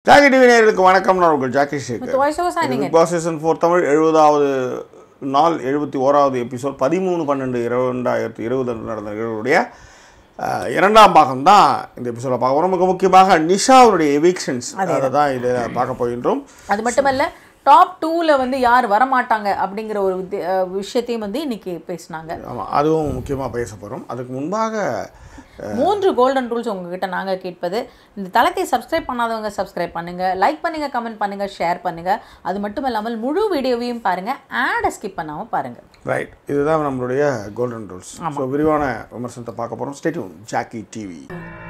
Jackie TV நேயர்களுக்கு வணக்கம் நான் உங்கள் jockey With Sekar voice over signing big boss season four Tamil எழுபதாவது நாள் எழுபத்தி ஓராவது எபிசோட் பதிமூணு பன்னெண்டு இரண்டாயிரத்தி இருபது அன்று நடந்த நிகழ்வுடைய அஹ், இரண்டாம் பாகம் தான் இந்த எபிசோட பார்க்க போகிறோம் மிக முக்கியமாக நிஷாவுடைய எவிக்ஷன்ஸ் அதை தான் இதை பார்க்க போகின்றோம் அது மட்டுமல்ல டாப் டூல வந்து யார் வரமாட்டாங்க அப்படிங்கிற ஒரு வித்தி- அஹ் விஷயத்தையும் வந்து இன்னைக்கு பேசினாங்க ஆமாம் அதுவும் முக்கியமாக பேச போகிறோம் அதுக்கு முன்பாக மூன்று கோல்டன் ரூல்ஸ் உங்ககிட்ட நாங்க கேட்பது இந்த தளத்தை சப்ஸ்கிரைப் பண்ணாதவங்க சப்ஸ்கிரைப் பண்ணுங்க லைக் பண்ணுங்க கமெண்ட் பண்ணுங்க ஷேர் பண்ணுங்க அது மட்டும் இல்லாமல் முழு வீடியோவையும் பாருங்க ஆடை ஸ்கிப் பண்ணாம பாருங்க ரைட் இதுதான் நம்மளுடைய கோல்டன் ரூல்ஸ் ஸோ விரிவான விமர்சனத்தை பார்க்க போகிறோம் ஸ்டேட்யூன் ஜாக்கி டிவி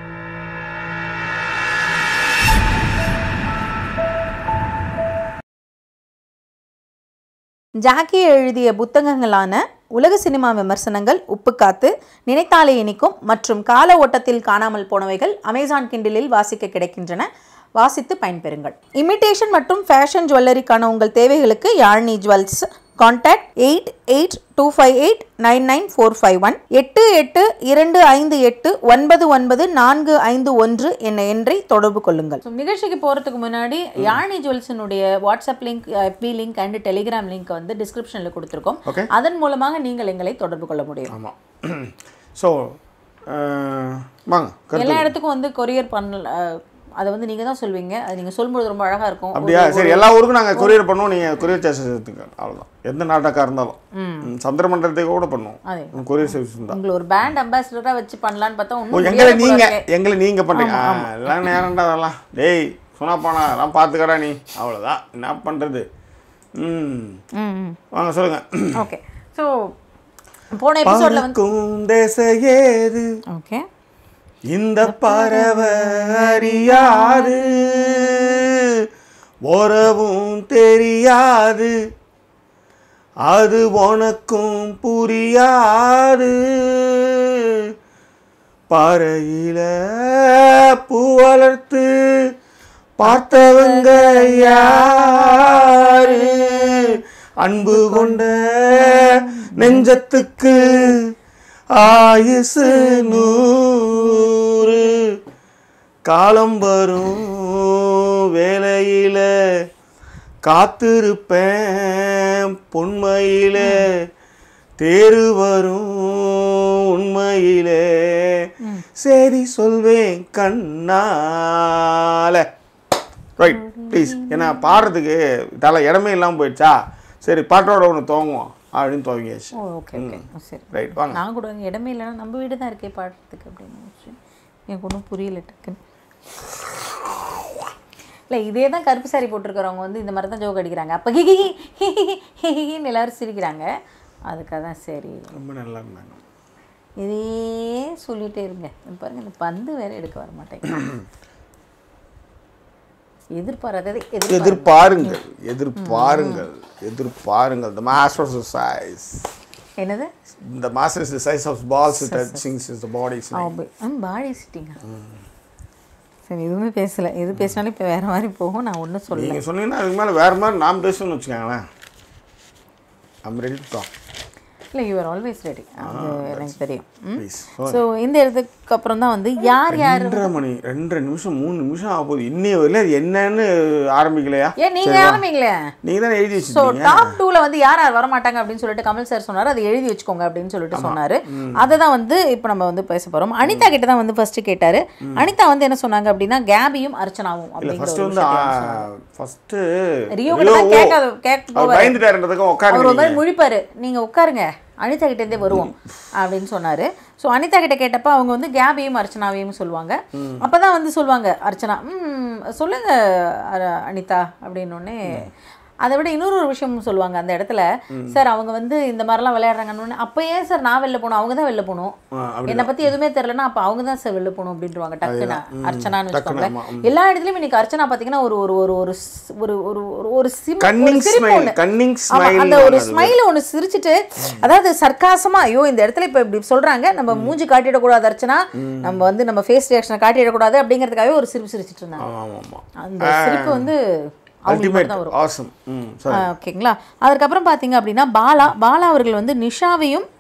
ஜாக்கி எழுதிய புத்தகங்களான உலக சினிமா விமர்சனங்கள் உப்புக்காத்து நினைத்தாலே இனிக்கும் மற்றும் கால ஓட்டத்தில் காணாமல் போனவைகள் அமேசான் கிண்டிலில் வாசிக்க கிடைக்கின்றன வாசித்து பயன்பெறுங்கள் இமிட்டேஷன் மற்றும் ஃபேஷன் ஜுவல்லரிக்கான உங்கள் தேவைகளுக்கு Yazhini jewels contact eight eight two five eight nine nine four five one எட்டு எட்டு இரண்டு ஐந்து எட்டு ஒன்பது ஒன்பது நான்கு ஐந்து ஒன்று என்ற எண்ணை தொடர்பு கொள்ளுங்கள் நிகழ்ச்சிக்கு போகிறதுக்கு முன்னாடி யாழி ஜுவல்ஸினுடைய WhatsApp link FB link and Telegram link வந்து டிஸ்கிரிப்ஷனில் கொடுத்துருக்கோம் Okay. அதன் மூலமாக நீங்கள் எங்களை தொடர்பு கொள்ள முடியும் ஆமாம் ஸோ வாங்க கருத்து எல்லா இடத்துக்கும் வந்து கொரியர் பண்ணல அஹ், அதை வந்து நீங்கள் தான் சொல்வீங்க அது நீங்கள் சொல்லும்போது ரொம்ப அழகாக இருக்கும் அப்படியா சரி எல்லா ஊருக்கும் நாங்கள் கொரியர் பண்ணுவோம் நீங்கள் கொரியர் சார்ஜஸ் எடுத்துக்க அவ்வளோதான் எந்த நாட்டாக்கா இருந்தாலும் ம், சந்திரமண்டலத்துக்கு கூட பண்ணுவோம் அதே. ம், கொரியர் சர்வீஸ் இருந்தால் உங்களை ஒரு பேண்ட் அம்பாசிடராக வச்சு பண்ணலான்னு பார்த்தா ஓ ஒன்றும் எங்களை நீங்கள் எங்களை நீங்கள் பண்ணுறீங்க ஆ, எல்லாம் நேரம்டா அதெல்லாம் டேய் சொன்னா போனா அதெல்லாம் பார்த்துக்கடா நீ அவ்வளோதான் என்ன பண்ணுறது ம் ம் வாங்க சொல்லுங்கள் ஓகே ஸோ போன எபிசோடில் வந்து பறக்கும் திசையேது ஓகே இந்த பறவை அறியாது உறவும் தெரியாது அது உனக்கும் புரியாது பறையில பூ வளர்த்து பார்த்தவங்க யாரு அன்பு கொண்ட நெஞ்சத்துக்கு ஆயுசு நூறு காலம் வரும் வேலையில காத்திருப்பேன் பொன்மையில தேறு வரும் உண்மையிலே சரி சொல்வேன் கண்ணால ரைட் ப்ளீஸ் ஏன்னா பாடுறதுக்கு தலை இடமே இல்லாமல் போயிடுச்சா சரி பாட்டோட ஒன்று துவங்குவோம் அப்படின்னு துவங்கியாச்சு ஓ ஓகே ஓகே சரி ரைட் வாங்க நான் கூட அங்க இடமே இல்லைன்னா நம்ம வீடு தான் இருக்கே பாடுறதுக்கு அப்படின்னு நினைச்சேன். எனக்கு ஒன்றும் புரியல டக்குன்னு இல்லை இதே தான் கருப்பு சாரி போட்டிருக்கிறவங்க வந்து இந்த மாதிரி தான் ஜோக் அடிக்கிறாங்க அப்போ ஹி ஹின்னு எல்லாரும் சிரிக்கிறாங்க அதுக்காக தான் சரி ரொம்ப நல்லா இருந்தாங்க இதே சொல்லிட்டே இருங்க இங்க பாருங்க இந்த பந்து வேற எடுக்க வர மாட்டேங்க எதிர்பாராததை எதிர் எதிர்பாருங்கள் எதிர்பாருங்கள் எதிர்பாருங்கள் the master of the size என்னது the master is the size of balls it touching is the body பாடி சிட்டிங்க சரி எதுவுமே பேசலை எது பேசினாலும் இப்போ வேற மாதிரி போகும் நான் ஒன்றும் சொல்ல நீங்க சொன்னீங்கன்னா அதுக்கு மேல வேற மாதிரி நான் பேசணும்னு வச்சுக்கோங்களேன் ஐம் ரெடி டு டாக் இல்லை யூஆர் ஆல்வேஸ் ரெடி அது எனக்கு தெரியும் ப்ளீஸ் ஸோ இந்த இடத்துக்கு அப்புறம் தான் வந்து யார் யார் ரெண்டரை மணி ரெண்டரை நிமிஷம் மூணு நிமிஷம் ஆக போகுது இன்னைய வரையில அது என்னன்னு ஆரம்பிக்கலையா ஏன் நீங்கள் ஆரம்பிங்களே நீங்க தானே எழுதி ஸோ வச்சிருக்கீங்க டாப் டூவில் வந்து யார் யார் வரமாட்டாங்க அப்படின்னு சொல்லிட்டு கமல் சார் சொன்னார் அதை எழுதி வச்சுக்கோங்க அப்படின்னு சொல்லிட்டு சொன்னார் அதை தான் வந்து இப்போ நம்ம வந்து பேச போகிறோம் அனிதா கிட்ட தான் வந்து ஃபர்ஸ்ட் கேட்டார் அனிதா வந்து என்ன சொன்னாங்க அப்படின்னா கேபியும் அர்ச்சனாவும் இல்ல அப்படிங்கிற ஃபர்ஸ்ட் ஒரு வந்து விஷயத்தை ஃபர்ஸ்ட் ரியோ கிட்ட தான் கேட்க கேட்க அவர் பயந்துட்டாருன்றதுக்கு அவர் உட்காருங்க ஒரு மாதிரி முழிப்பாரு நீங்கள் உட்காருங்க அனிதா கிட்டேருந்தே வருவோம் அப்படின்னு சொன்னார் ஸோ அனிதா கிட்ட கேட்டப்ப அவங்க வந்து கேபியும் அர்ச்சனாவையும் சொல்லுவாங்க அப்போ தான் வந்து சொல்லுவாங்க அர்ச்சனா ம் சொல்லுங்க அ- அனிதா அப்படின்னோடனே அதை விட இன்னொரு ஒரு விஷயம் சொல்லுவாங்க அந்த இடத்துல சார் அவங்க வந்து இந்த மாதிரிலாம் விளையாடுறாங்கன்னு அப்போ ஏன் சார் நான் வெளில போகணும் அவங்க தான் வெளில போகணும் ஆ, அப்படி என்னை பற்றி எதுவுமே தெரிலனா அப்போ அவங்க தான் சார் வெளில போகணும் அப்படின்றவாங்க டக்குன்னு அர்ச்சனான்னு டக்குன்னு, வச்சுக்கோங்களேன் ஆமா, எல்லா இடத்துலையும் இன்னைக்கு அர்ச்சனா பார்த்தீங்கன்னா ஒரு ஒரு ஒரு ஒரு ஸ்- ஒரு ஒரு ஒரு ஒரு சிம் கன்னிங் ஸ்மைல் கன்னிங் ஆமா, ஸ்மைல் அந்த ஒரு ஸ்மைல ஒன்று சிரிச்சிட்டு அதாவது சர்க்காசமா ஐயோ இந்த இடத்துல இப்போ இப்படி சொல்றாங்க நம்ம மூஞ்சி காட்டிடக்கூடாது அர்ச்சனா நம்ம வந்து நம்ம ஃபேஸ் ரியாக்ஷனை காட்டிடக்கூடாது அப்படிங்கிறதுக்காகவே ஒரு சிரிப்பு சிரிச்சிட்டு இருந்தாங்க ஆமா ஆமா அந்த சிரிப்பு வந்து அவங்களுக்கு அல்டிமேட் தான் வரும் ஆசம் ம் சரி ஆ, ஓகேங்களா அதுக்கப்புறம் பார்த்தீங்க அப்படின்னா பாலா பாலா அவர்கள் வந்து நிஷாவையும்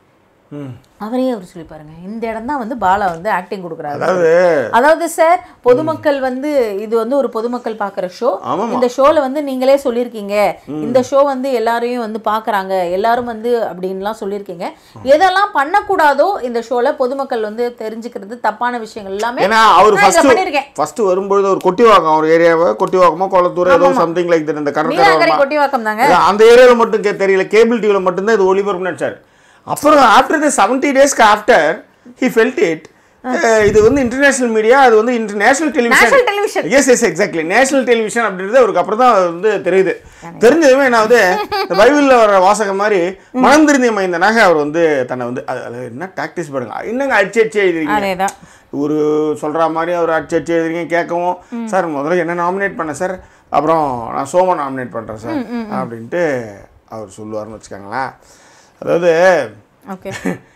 அவரே அவர் சொல்லி பாருங்க இந்த இடம் தான் வந்து பாலா வந்து ஆக்டிங் கொடுக்குறாரு அதாவது அதாவது சார் பொதுமக்கள் வந்து இது வந்து ஒரு பொதுமக்கள் பார்க்குற ஷோ ஆமாமா. இந்த ஷோல வந்து நீங்களே சொல்லியிருக்கீங்க இந்த ஷோ வந்து எல்லாரையும் வந்து பார்க்கறாங்க எல்லாரும் வந்து அப்படின்லாம் சொல்லியிருக்கீங்க எதெல்லாம் பண்ணக்கூடாதோ இந்த ஷோல பொதுமக்கள் வந்து தெரிஞ்சுக்கிறது தப்பான விஷயங்கள் எல்லாமே ஏன்னா அவர் நான் இதுல ஃபர்ஸ்ட் பண்ணியிருக்கேன் ஃபர்ஸ்ட் வரும்பொழுது ஒரு கொட்டிவாக்கம் ஒரு ஏரியாவை கொட்டிவாக்கமோ கொளத்தூர் ஏதோ சம்திங் லைக் இந்த நீலாங்கரை கடற்கரை கொட்டிவாக்கம் தாங்க அதான் அந்த ஏரியாவில் மட்டும் கே- தெரியல கேபிள் டிவியில் மட்டும்தான் இது ஒளிபரப்பு நினச்சார் அப்புறம் ஆஃப்டர் த செவன்டி டேஸ்க்கு ஆஃப்டர் ஹி ஃபெல்ட் இட் இது வந்து இன்டர்நேஷனல் மீடியா அது வந்து international National television television. Yes yes exactly national television அப்படின்றது அவருக்கு அப்புறம் தான் வந்து தெரியுது தெரிஞ்சதுமே என்ன ஆகுது இந்த பைபிளில் வர வாசகம் மாதிரி மனம் திருந்திய மைந்தனாக அவர் வந்து தன்னை வந்து அது அது என்ன டாக்டிஸ் பண்ணுங்க என்னங்க அடிச்சு அடிச்சு எழுதிருக்கீங்க அதேதான் ஒரு சொல்கிற மாதிரி அவர் அடிச்சு அடிச்சு எழுதுறீங்க கேட்கவும் சார் முதல்ல என்ன நாமினேட் பண்ண சார் அப்புறம் நான் சோமா நாமினேட் பண்ணுறேன் சார் அப்படின்ட்டு அவர் சொல்லுவார்னு வச்சுக்கோங்களேன் அதாவது ஓகே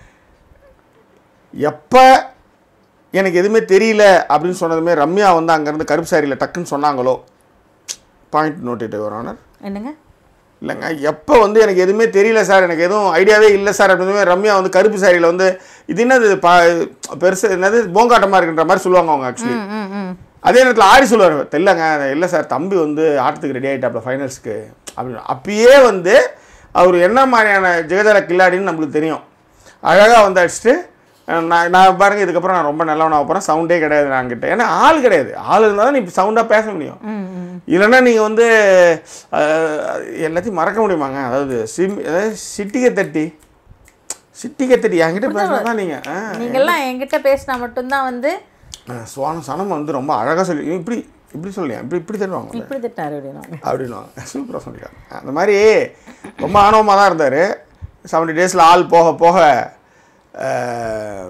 எப்போ எனக்கு எதுவுமே தெரியல அப்படின்னு சொன்னதுமே ரம்யா வந்து அங்கேருந்து கருப்பு சாரியில் டக்குன்னு சொன்னாங்களோ பாயிண்ட் நோட்டிட்டு வரோனர் என்னங்க இல்லைங்க எப்போ வந்து எனக்கு எதுவுமே தெரியல சார் எனக்கு எதுவும் ஐடியாவே இல்லை சார் அப்படின்னு ரம்யா வந்து கருப்பு சாரியில் வந்து இது என்னது பா பெருசு என்னது போங்காட்டமாக இருக்குன்ற மாதிரி சொல்லுவாங்க அவங்க ஆக்சுவலி ம் ம் ம் அதே நேரத்தில் ஆடி சொல்லுவார் தெரியலங்க இல்லை சார் தம்பி வந்து ஆட்டத்துக்கு ரெடி ஆகிட்டாப்ல ஃபைனல்ஸ்க்கு அப்படின்னு அப்பயே வந்து அவர் என்ன மாதிரியான ஜெகதர கில்லாடின்னு நம்மளுக்கு தெரியும் அழகாக வந்து அடிச்சுட்டு அஹ், நான் நான் பாருங்க இதுக்கப்புறம் நான் ரொம்ப நல்லவனாக போகிறேன் சவுண்டே கிடையாது நான் கிட்ட ஏன்னா ஆள் கிடையாது ஆள் இருந்தால் தான் நீ சவுண்டாக பேச முடியும் ம் ம் இல்லைன்னா நீங்கள் வந்து அஹ், எல்லாத்தையும் மறக்க முடியுமாங்க அதாவது சிம் அதாவது சிட்டிகை தட்டி சிட்டிகை தட்டி என்கிட்ட பேசினா தான் நீங்கள் நீங்கெல்லாம் என்கிட்ட பேசினா மட்டும்தான் வந்து சுவான சனம் வந்து ரொம்ப அழகாக சொல்லி இப்படி இப்படி சொல்லியா இப்படி இப்படி தருவாங்க இப்படி திட்டாரு அப்படின்னா அப்படின்னுவாங்க சூப்பராக சொல்லிட்டாங்க அந்த மாதிரி ரொம்ப ஆணவமாக தான் இருந்தார் செவன்டி டேஸில் ஆள் போக போக அஹ்,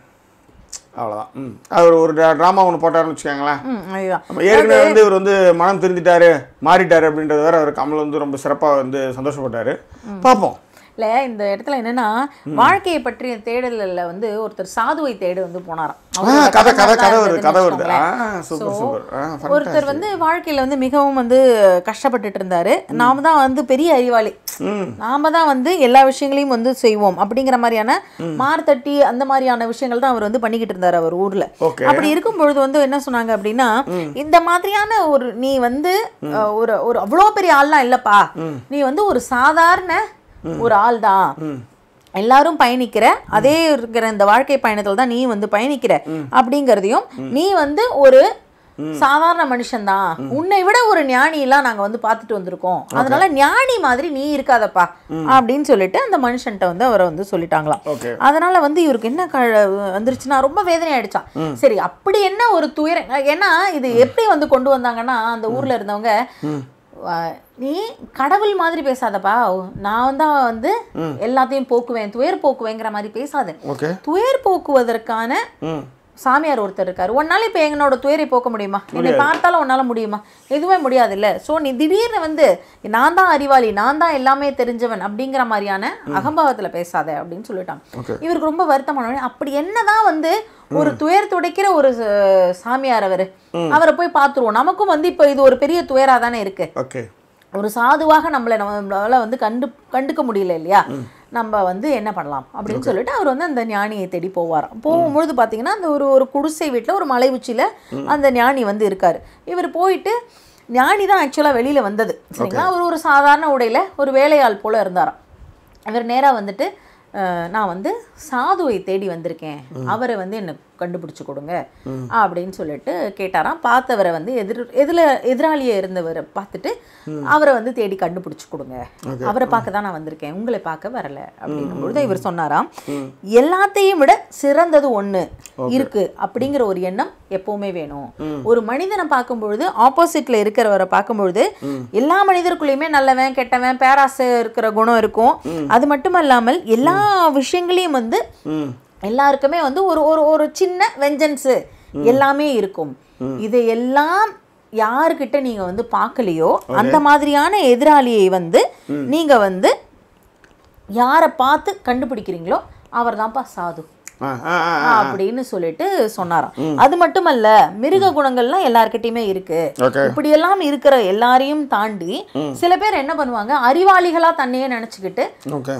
அவ்வளோதான் ம் அவர் ஒரு ட்ராமா ஒன்று போட்டாருன்னு வச்சுக்கோங்களேன் ம் அதுதான் நம்ம ஏற்கனவே வந்து இவர் வந்து மனம் திருந்திட்டாரு மாறிட்டாரு அப்படின்றது வேற அவர் கமல் வந்து ரொம்ப சிறப்பாக வந்து சந்தோஷப்பட்டாரு பார்ப்போம் இல்ல இந்த இடத்துல என்னன்னா வாழ்க்கையை பற்றிய தேடல்ல வந்து ஒருத்தர் சாதுவை தேடி வந்து போனாராம் ஆ அவரோட கதை கதை கதை கதை தான் வருது இருந்ததுன்னு கதை வருது ஆ வச்சுக்கோங்களேன். Super So, super ah fantastic. ஒருத்தர் வந்து வாழ்க்கையில வந்து மிகவும் வந்து கஷ்டப்பட்டுட்டு இருந்தாரு நாம தான் வந்து பெரிய அறிவாளி நாம தான் வந்து எல்லா விஷயங்களையும் வந்து செய்வோம் அப்படிங்கிற மாதிரியான மார்த்தட்டி அந்த மாதிரியான விஷயங்கள் தான் அவர் வந்து பண்ணிக்கிட்டு இருந்தாரு அவர் ஊர்ல Okay. அப்படி இருக்கும் பொழுது வந்து என்ன சொன்னாங்க அப்படின்னா இந்த மாதிரியான ஒரு நீ வந்து அஹ், ஒரு ஒரு அவ்வளோ பெரிய ஆள்லாம் இல்லப்பா நீ வந்து ஒரு சாதாரண ஒரு ஆள் தான் எல்லாரும் பயணிக்கிற அதே இருக்கிற இந்த வாழ்க்கை பயணத்தில் தான் நீ வந்து பயணிக்கிற அப்படிங்கிறதையும் நீ வந்து ஒரு சாதாரண மனுஷன்தான் உன்னை விட ஒரு ஞானியெல்லாம் நாங்க வந்து பார்த்துட்டு வந்திருக்கோம் அதனால ஞானி மாதிரி நீ இருக்காதப்பா அப்படின்னு சொல்லிட்டு அந்த மனுஷன்ட்ட வந்து அவரை வந்து சொல்லிட்டாங்களாம் ஓகே அதனால வந்து இவருக்கு என்ன க வந்துருச்சுன்னா ரொம்ப வேதனை ஆயிடுச்சான் சரி அப்படி என்ன ஒரு துயரம் ஏன்னா இது எப்படி வந்து கொண்டு வந்தாங்கன்னா அந்த ஊர்ல இருந்தவங்க அஹ், நீ கடவுள் மாதிரி பேசாதப்பா நான் தான் வந்து எல்லாத்தையும் போக்குவேன் துயர் போக்குவேங்கிற மாதிரி பேசாத ஓகே துயர் போக்குவதற்கான ம் சாமியார் ஒருத்தர் இருக்காரு உன்னால இப்போ எங்களோட துயரை போக்க முடியுமா என்னை பார்த்தாலும் உன்னால முடியுமா எதுவுமே முடியாது இல்ல சோ நீ திடீர்னு வந்து நான் தான் அறிவாளி நான் தான் எல்லாமே தெரிஞ்சவன் அப்படிங்கிற மாதிரியான அகம்பாவத்துல பேசாத அப்படின்னு சொல்லிட்டாங்க Okay. இவருக்கு ரொம்ப வருத்தமான உடனே, அப்படி என்னதான் வந்து ஒரு துயர் துடைக்கிற ஒரு ச- சாமியார் அவரு அவரை போய் பார்த்துருவோம் நமக்கும் வந்து இப்போ இது ஒரு பெரிய துயரா தானே இருக்கு ஓகே ஒரு சாதுவாக நம்மளை நம்மளால வந்து கண்டு கண்டுக்க முடியல இல்லையா நம்ம வந்து என்ன பண்ணலாம் அப்படின்னு சொல்லிட்டு அவர் வந்து அந்த ஞானியை தேடி போவாராம் போகும்பொழுது பார்த்தீங்கன்னா அந்த ஒரு ஒரு குடிசை வீட்டில் ஒரு மலை உச்சியில் அந்த ஞானி வந்து இருக்காரு இவர் போயிட்டு ஞானி தான் ஆக்சுவலாக வெளியில் வந்தது சரிங்களா அவர் ஒரு சாதாரண உடையில் ஒரு வேலையாள் போல இருந்தாராம் இவர் நேராக வந்துட்டு அஹ், நான் வந்து சாதுவை தேடி வந்திருக்கேன் அவரை வந்து என்ன கண்டுபிடிச்சு கொடுங்க அப்படின்னு சொல்லிட்டு கேட்டாராம் பார்த்தவரை வந்து எதிர் எதிர எதிராளியே இருந்தவரை பார்த்துட்டு அவரை வந்து தேடி கண்டுபிடிச்சு கொடுங்க அவரை பார்க்க தான் நான் வந்திருக்கேன் உங்களை பார்க்க வரல அப்படின்னும் பொழுது இவர் சொன்னாராம் எல்லாத்தையும் விட சிறந்தது ஒண்ணு இருக்கு அப்படிங்கிற ஒரு எண்ணம் எப்பவுமே வேணும் ஒரு மனிதனை பார்க்கும் பொழுது ஆப்போசிட்ல இருக்கிறவரை பார்க்கும் பொழுது எல்லா மனிதருக்குள்ளேயுமே நல்லவன் கெட்டவன் பேராசை இருக்கிற குணம் இருக்கும் அது மட்டும் இல்லாமல் எல்லா விஷயங்களையும் வந்து ம் எல்லாருக்குமே வந்து ஒரு ஒரு ஒரு சின்ன வெஞ்சன்ஸு எல்லாமே இருக்கும் இதையெல்லாம் யாருக்கிட்ட நீங்க வந்து பார்க்கலையோ அந்த மாதிரியான எதிராளியை வந்து நீங்க வந்து யாரை பார்த்து கண்டுபிடிக்கிறீங்களோ அவர்தான்ப்பா சாது ஆ ஆ ஆ ஆ. அப்படின்னு சொல்லிட்டு சொன்னாராம் அது மட்டுமல்ல மிருக குணங்கள்லாம் எல்லார்கிட்டயுமே இருக்கு ஓகே இப்படியெல்லாம் இருக்கிற எல்லாரையும் தாண்டி சில பேர் என்ன பண்ணுவாங்க அறிவாளிகளா தன்னையே நினைச்சுக்கிட்டு ஓகே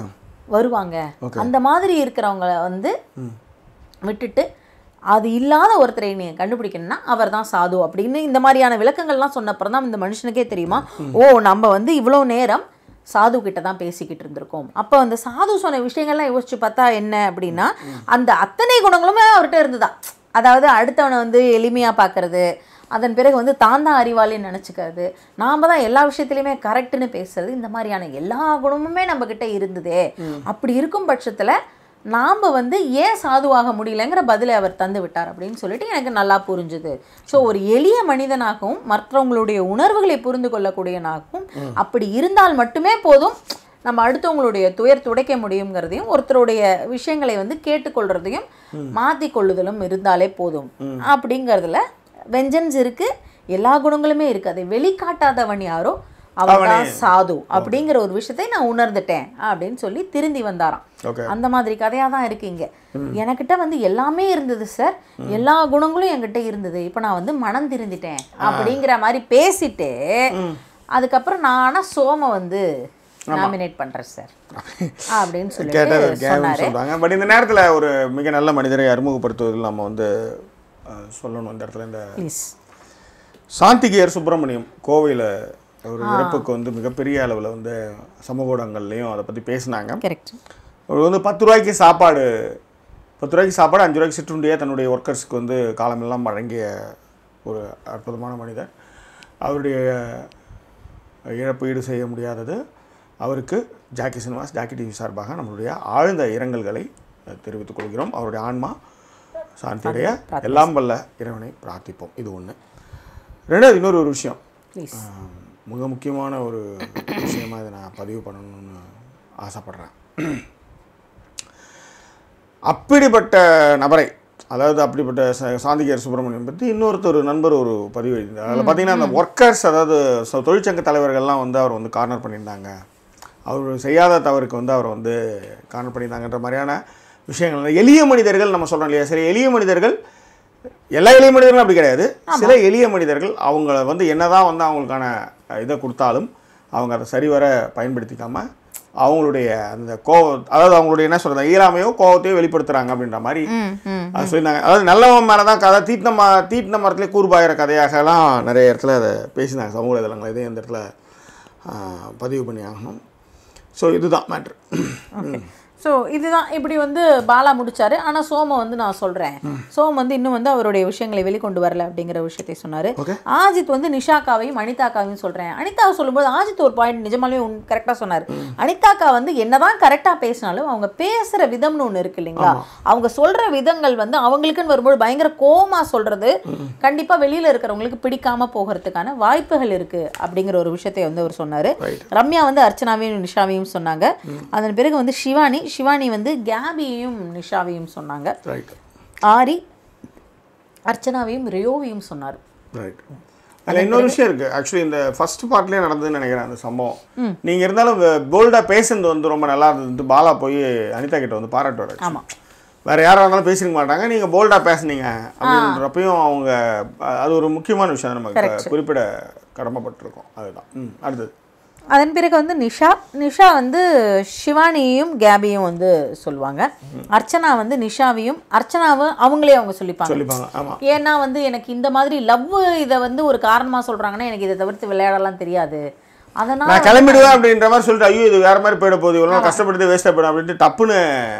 வருவாங்க அந்த மாதிரி இருக்கிறவங்க வந்து விட்டுட்டு அது இல்லாத ஒருத்தரை நீங்கள் கண்டுபிடிக்கணும்னா அவர் தான் சாது அப்படின்னு இந்த மாதிரியான விளக்கங்கள்லாம் சொன்னப்புறம் தான் இந்த மனுஷனுக்கே தெரியுமா ஓ நம்ம வந்து இவ்வளோ நேரம் சாது கிட்ட தான் பேசிக்கிட்டு இருந்திருக்கோம் அப்போ அந்த சாது சொன்ன விஷயங்கள்லாம் யோசிச்சு பார்த்தா என்ன அப்படின்னா அந்த அத்தனை குணங்களுமே அவர்கிட்ட இருந்துதா அதாவது அடுத்தவனை வந்து எளிமையாக பார்க்கறது அதன் பிறகு வந்து தான் தான் அறிவாளின்னு நினச்சிக்கிறது நாம் தான் எல்லா விஷயத்துலையுமே கரெக்டுன்னு பேசுறது இந்த மாதிரியான எல்லா குணமுமே நம்மக்கிட்ட இருந்ததே அப்படி இருக்கும் பட்சத்தில் நாம் வந்து ஏன் சாதுவாக முடியலங்கிற பதிலை அவர் தந்து விட்டார் அப்படின்னு சொல்லிட்டு எனக்கு நல்லா புரிஞ்சுது ஸோ ஒரு எளிய மனிதனாகவும் மற்றவங்களுடைய உணர்வுகளை புரிந்து கொள்ளக்கூடியனாகவும் அப்படி இருந்தால் மட்டுமே போதும் நம்ம அடுத்தவங்களுடைய துயர் துடைக்க முடியுங்கிறதையும் ஒருத்தருடைய விஷயங்களை வந்து கேட்டுக்கொள்றதையும் மாற்றி கொள்ளுதலும் இருந்தாலே போதும் அப்படிங்கிறதுல வெஞ்சன்ஸ் இருக்கு எல்லா குணங்களுமே இருக்கு அதை வெளிக்காட்டாதவன் யாரோ அவர்தான் சாது அப்படிங்கிற ஒரு விஷயத்தை நான் உணர்ந்துட்டேன் அப்படின்னு சொல்லி திருந்தி வந்தாராம் ஓகே அந்த மாதிரி கதையா தான் இருக்கு இங்க எனக்கிட்ட வந்து எல்லாமே இருந்தது சார் எல்லா குணங்களும் என்கிட்ட இருந்தது இப்போ நான் வந்து மனம் திருந்திட்டேன் அப்படிங்கிற மாதிரி பேசிட்டு அதுக்கப்புறம் நானா சோம வந்து நாமினேட் பண்றேன் சார் அப்படின்னு கேட்டது சொல்லிட்டு கேவன் சொன்னாரு சொல்கிறாங்க பட் இந்த நேரத்தில் ஒரு மிக நல்ல மனிதரை அறிமுகப்படுத்துவதில் நம்ம வந்து அஹ், சொல்லணும் இந்த இடத்துல இந்த ப்ளீஸ் சாந்திகியர் சுப்பிரமணியம் கோவையில் ஒரு இறப்புக்கு வந்து மிகப்பெரிய அளவில் வந்து சமூக ஊடகங்கள்லையும் அதை பற்றி பேசினாங்க கரெக்ட் அவர் வந்து பத்து ரூபாய்க்கு சாப்பாடு பத்து ரூபாய்க்கு சாப்பாடு அஞ்சு ரூபாய்க்கு சிற்றுண்டியே தன்னுடைய ஒர்க்கர்ஸ்க்கு வந்து காலமெல்லாம் வழங்கிய ஒரு அற்புதமான மனிதர் அவருடைய இழப்பு ஈடு செய்ய முடியாதது அவருக்கு ஜாக்கி சினிமாஸ் ஜாக்கி டிவி சார்பாக நம்மளுடைய ஆழ்ந்த இரங்கல்களை அஹ், தெரிவித்துக் கொள்கிறோம் அவருடைய ஆன்மா சாந்தியுடைய எல்லாம் வல்ல இறைவனை பிரார்த்திப்போம் இது ஒன்று ரெண்டாவது இன்னொரு ஒரு விஷயம் ப்ளீஸ் ஆஹ், மிக முக்கியமான ஒரு விஷயமா இதை நான் பதிவு பண்ணணும்னு ஆசைப்படுறேன் அப்படிப்பட்ட நபரை அதாவது அப்படிப்பட்ட ச- சாந்திகர் சுப்பிரமணியம் பற்றி இன்னொருத்தர் நண்பர் ஒரு பதிவு எழுதினார் அதில் பார்த்தீங்கன்னா அந்த ஒர்க்கர்ஸ் அதாவது ச- தொழிற்சங்க தலைவர்கள்லாம் வந்து அவர் வந்து கார்னர் பண்ணியிருந்தாங்க அவர் செய்யாத தவறுக்கு வந்து அவர் வந்து கார்னர் பண்ணியிருந்தாங்கன்ற மாதிரியான விஷயங்கள் எளிய மனிதர்கள் நம்ம சொல்கிறோம் இல்லையா சரி எளிய மனிதர்கள் எல்லா எளிய மனிதர்களும் அப்படி கிடையாது சில எளிய மனிதர்கள் அவங்கள வந்து என்னதான் வந்து அவங்களுக்கான அஹ், இதை கொடுத்தாலும் அவங்க அதை சரிவர பயன்படுத்திக்காம அவங்களுடைய அந்த கோவ அதாவது அவங்களுடைய என்ன சொல்றது இயலாமையோ கோவத்தையோ வெளிப்படுத்துறாங்க அப்படின்ற மாதிரி ம் ம் அது சொல்லியிருந்தாங்க அதாவது நல்லவன் மேலே தான் கதை தீட்டின ம தீட்டின மரத்துலேயே கூறுபாயிற கதையாகலாம் நிறைய இடத்துல அதை பேசினாங்க சமூக வலைதளங்கள் இதையும் இந்த இடத்துல ஆஹ், பதிவு பண்ணி ஆகணும் ஸோ இதுதான் மேட்ரு ஓகே ஸோ இதுதான் இப்படி வந்து பாலா முடிச்சாரு ஆனா சோம வந்து நான் சொல்றேன் சோம் வந்து இன்னும் வந்து அவருடைய விஷயங்களை வெளிக்கொண்டு வரல அப்படிங்கிற விஷயத்தை சொன்னாரு Okay. ஆஜித் வந்து நிஷாக்காவையும் அனிதாக்காவையும் சொல்றேன் அனிதாவை சொல்லும்போது ஆஜித் ஒரு பாயிண்ட் நிஜமாலுமே கரெக்டாக சொன்னார் அனிதாக்கா வந்து என்னதான் கரெக்டாக பேசினாலும் அவங்க பேசுற விதம்னு ஒன்று இருக்கு இல்லைங்களா அவங்க சொல்ற விதங்கள் வந்து அவங்களுக்குன்னு வரும்போது பயங்கர கோமா சொல்றது கண்டிப்பா வெளியில இருக்கிறவங்களுக்கு பிடிக்காம போகிறதுக்கான வாய்ப்புகள் இருக்கு அப்படிங்கிற ஒரு விஷயத்தை வந்து அவர் சொன்னாரு Right. ரம்யா வந்து அர்ச்சனாவையும் நிஷாவையும் சொன்னாங்க அதன் பிறகு வந்து சிவானி சிவானி வந்து கேபியையும் நிஷாவையும் சொன்னாங்க ரைட் ஆரி அர்ச்சனாவையும் ரியோவையும் சொன்னார் ரைட் அதில் இன்னொரு விஷயம் இருக்குது ஆக்சுவலி இந்த ஃபர்ஸ்ட் பார்ட்லேயே நடந்ததுன்னு நினைக்கிறேன் அந்த சம்பவம் நீங்கள் இருந்தாலும் போல்டாக பேசுனது வந்து ரொம்ப நல்லா இருந்தது பாலா போய் அனிதா கிட்ட வந்து பாராட்டுவார் ஆமா வேற யாராக இருந்தாலும் பேசிருக்க மாட்டாங்க நீங்கள் போல்டாக பேசுனீங்க அப்படின்றப்பையும் அவங்க அ- அது ஒரு முக்கியமான விஷயம் நமக்கு குறிப்பிட கடமைப்பட்டிருக்கோம் அதுதான் ம் அடுத்தது அதன் பிறகு வந்து நிஷா நிஷா வந்து சிவானியையும் கேபியும் வந்து சொல்லுவாங்க அர்ச்சனா வந்து நிஷாவையும் அர்ச்சனாவும் அவங்களே அவங்க சொல்லிப்பாங்க சொல்லிப்பாங்க ஆமாம் ஏன்னா வந்து எனக்கு இந்த மாதிரி லவ் இதை வந்து ஒரு காரணமா சொல்றாங்கன்னா எனக்கு இதை தவிர்த்து விளையாடலாம் தெரியாது அதனால நான் கிளம்பிடுவேன் அப்படின்ற மாதிரி சொல்லிட்டு ஐயோ இது வேற மாதிரி போயிட போகுது இவ்வளோ கஷ்டப்பட்டு வேஸ்ட்டாக போயிடும் அப்படின்ட்டு டப்புன்னு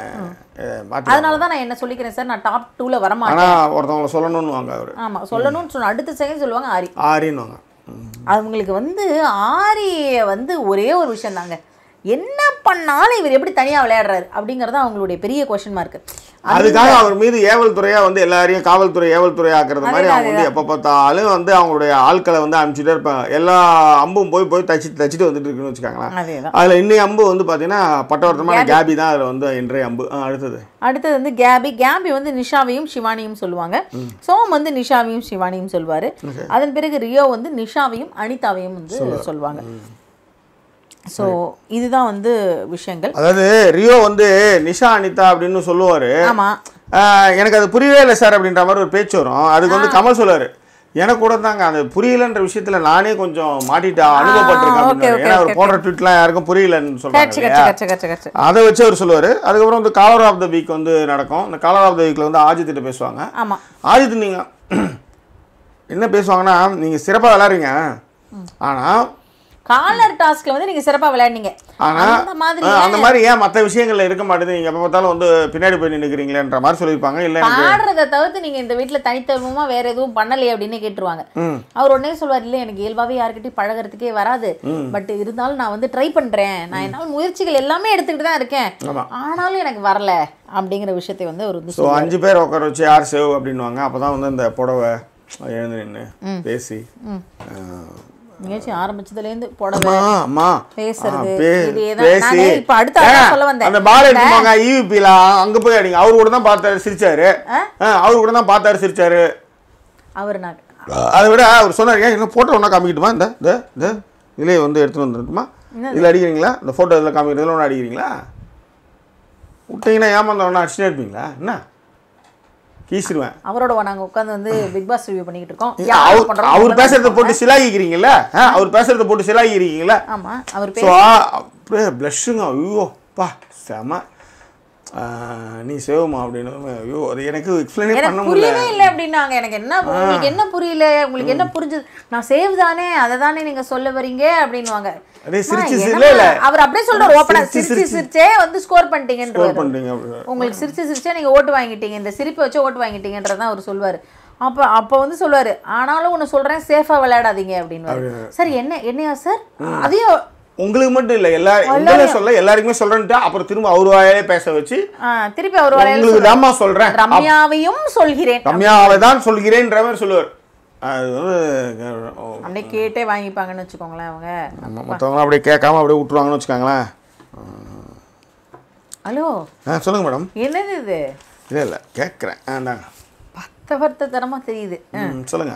மாற்றி அதனால தான் நான் என்ன சொல்லிக்கிறேன் சார் நான் டாப் டூல வரமாட்டேன் ஆனால் ஒருத்தவங்களை சொல்லணும்னு வாங்க அவர் ஆமா சொல்லணும்னு சொன்ன அடுத்த செகண்ட் சொல்லுவாங்க ஆரி ஆரின்னு வாங்க ம். அவங்களுக்கு வந்து ஆரிய வந்து ஒரே ஒரு விஷயம் தாங்க என்ன பண்ணாலும் இவர் எப்படி தனியா விளையாடுறாரு அப்படிங்கறது அவங்களுடைய பெரிய கொஸ்டின் மார்க் அதுக்காக அவர் மீது ஏவல் துறையா வந்து எல்லாரையும் காவல்துறை ஏவல் துறை ஆக்குறது மாதிரி அவங்க வந்து எப்போ பார்த்தாலும் வந்து அவங்களுடைய ஆட்களை வந்து அனுப்பிச்சிட்டே இருப்பாங்க எல்லா அம்பும் போய் போய் தச்சு தச்சுட்டு வந்துட்டு இருக்குன்னு வச்சுக்காங்களேன் அதேதான் அதில் இன்னைய அம்பு வந்து பார்த்தீங்கன்னா பட்டவர்த்தமான கேபி தான் அதில் வந்து இன்றைய அம்பு ஆ, அடுத்தது அடுத்தது வந்து கேபி கேபி வந்து நிஷாவையும் சிவானியும் சொல்லுவாங்க சோம் வந்து நிஷாவையும் சிவானியும் சொல்வாரு அதன் பிறகு ரியோ வந்து நிஷாவையும் அனிதாவையும் வந்து சொல்லுவாங்க ஸோ இதுதான் வந்து விஷயங்கள் அதாவது ரியோ வந்து நிஷா அனிதா அப்படின்னு சொல்லுவார் ஆமா எனக்கு அது புரியவே இல்லை சார் அப்படின்ற மாதிரி ஒரு பேச்சு வரும் அதுக்கு வந்து கமல் சொல்லுவார் எனக்கு கூட தாங்க அது புரியலன்ற விஷயத்துல நானே கொஞ்சம் மாட்டிட்டு அனுபவப்பட்டிருக்கேன் okay, அப்படின்னாரு. okay, ஏன்னா அவர் okay, போடுற ட்வீட்லாம் யாருக்கும் புரியலன்னு சொல்றாங்க கச்சு இல்லையா? கச்சு கச்சு கச்சு கச்சு அதை வச்சு அவர் சொல்லுவார் அதுக்கப்புறம் வந்து காலர் ஆஃப் த வீக் வந்து நடக்கும் இந்த காலர் ஆஃப் த வீக்கில் வந்து ஆஜித்திட்ட பேசுவாங்க ஆமா ஆஜித் நீங்கள் என்ன பேசுவாங்கன்னா நீங்கள் சிறப்பாக விளாட்றீங்க ஆனால் காலர் டாஸ்க்ல வந்து நீங்க சிறப்பா விளையாடுனீங்க ஆனால் அந்த மாதிரி அந்த மாதிரி ஏன் மற்ற விஷயங்கள்ல இருக்க மாட்டேது நீங்கள் எப்போ பார்த்தாலும் வந்து பின்னாடி போய் நின்றுக்கிறீங்களேன்ற மாதிரி சொல்லியிருப்பாங்க இல்லை எனக்கு பாடுறத தவிர்த்து நீங்க இந்த வீட்ல தனித்துவமா வேற எதுவும் பண்ணலையே அப்படின்னு கேட்டுருவாங்க ம் அவர் உடனே சொல்வார் இல்லை எனக்கு இயல்பாவே யாருக்கிட்டையும் பழகுறதுக்கே வராது பட் இருந்தாலும் நான் வந்து ட்ரை பண்றேன் நான் என்னால் முயற்சிகள் எல்லாமே எடுத்துக்கிட்டு தான் இருக்கேன் ஆமா. ஆனாலும் எனக்கு வரல அப்படிங்கிற விஷயத்தை வந்து அவர் வந்து ஸோ அஞ்சு பேர் உட்கார வச்சு யார் சேவ் அப்படின்னுவாங்க அப்போ தான் வந்து இந்த புடவை எழுந்து நின்று பேசி நிகழ்ச்சி ஆரம்பிச்சதுலேருந்து புடவை அம்மா அம்மா பேசுறது, ஆ, பே- இது ஏதா- பேசி நானே இப்ப அடுத்த அதான் ஏங்க, சொல்ல வந்தேன். அந்த பால் எடுத்துப்பாங்க ஈவிபில அங்க போய் அடிங்க அவரு கூட தான் பார்த்தாரு சிரிச்சாரு ஆ, அவரு கூட தான் பார்த்தாரு சிரிச்சாரு அவர் நான் அதை விட அவர் சொன்னாரு ஏன் இன்னும் ஃபோட்டோ ஒன்றா காமிக்கட்டுமா இந்த இந்த இந்த இதுலேயே வந்து எடுத்துட்டு வந்துருட்டுமா இதில் அடிக்கிறீங்களா இந்த ஃபோட்டோ இதில் காமிக்கிறதுல ஒன்று அடிக்கிறீங்களா விட்டீங்கன்னா ஏமாந்த ஒன்றா அடிச்சுட்டே இருப்பீங்களா என்ன கீசிடுவேன் அவரோட நாங்க உட்காந்து வந்து பிக் பாஸ் ரிவ்யூ பண்ணிக்கிட்டு இருக்கோம் யார் அவர் பண்றோம் அவர் பேசுறத போட்டு சிலாகிக்கிறீங்கல்ல ஆ, அவர் பேசுறத போட்டு சிலாகிக்கிறீங்களா ஆமா அவர் ஸோ பேச அப்படியே ப்ளஷ்ஷுங்க ஐயோ பா செம ஆ, நீ சேவமா அப்படின்னு ஐயோ அது எனக்கு எக்ஸ்பிளைனே பண்ண எனக்கு முடியல புரியவே இல்லை அப்படின்னாங்க எனக்கு என்ன உங்களுக்கு என்ன புரியல உங்களுக்கு என்ன புரிஞ்சது நான் சேவ் தானே அதை தானே நீங்க சொல்ல வரீங்க அப்படின்னுவாங்க அப்படியே சிரிச்சு அம்மா, சிரிச்சு- என்னம்மா? இல்ல, இல்ல. அவர் அப்படியே சொல்றாரு ஓப்பனா சிரிச்சு சிரிச்சு சிரிச்சு. சிரிச்சே வந்து ஸ்கோர் ஸ்கோர் பண்ணிட்டீங்கன்றாரு பண்ணுறீங்க அப்படி உங்களுக்கு சிரிச்சு சிரிச்சே நீங்க ஓட்டு வாங்கிட்டீங்க இந்த சிரிப்பை வச்சு ஓட்டு வாங்கிட்டீங்கன்றதான் அவர் சொல்லுவாரு அப்ப அப்ப வந்து சொல்லுவாரு ஆனாலும் ஒண்ணு சொல்றேன் சேஃபா விளையாடாதீங்க அப்படின்னு சார் என்ன என்னையா சார் அதையும் உங்களுக்கு மட்டும் இல்லை எல்லா உங்களே சொல்ல எல்லாருக்குமே சொல்றேன்ட்டு அப்புறம் திரும்ப அவர் வாயாலே பேச வச்சு ஆ, திருப்பி அவர் வரையில உங்களுக்கு தாம்மா சொல்றேன் ரம்யாவையும் சொல்கிறேன் ரம்யாவை தான் சொல்கிறேன்ற மாதிரி சொல்லுவார் அது வந்து ஓ, அப்படியே கேட்டே வாங்கிப்பாங்கன்னு வச்சுக்கோங்களேன் அவங்க ஆமா, மத்தவங்க அப்படியே கேட்காம அப்படியே விட்டுருவாங்கன்னு வச்சுக்கோங்களேன் ஹலோ ஆ சொல்லுங்க மேடம் என்னது இது இல்லை இல்லை கேட்குறேன் ஆண்டாங்க பத்த வருத்தத்தனமா தெரியுது ம் சொல்லுங்க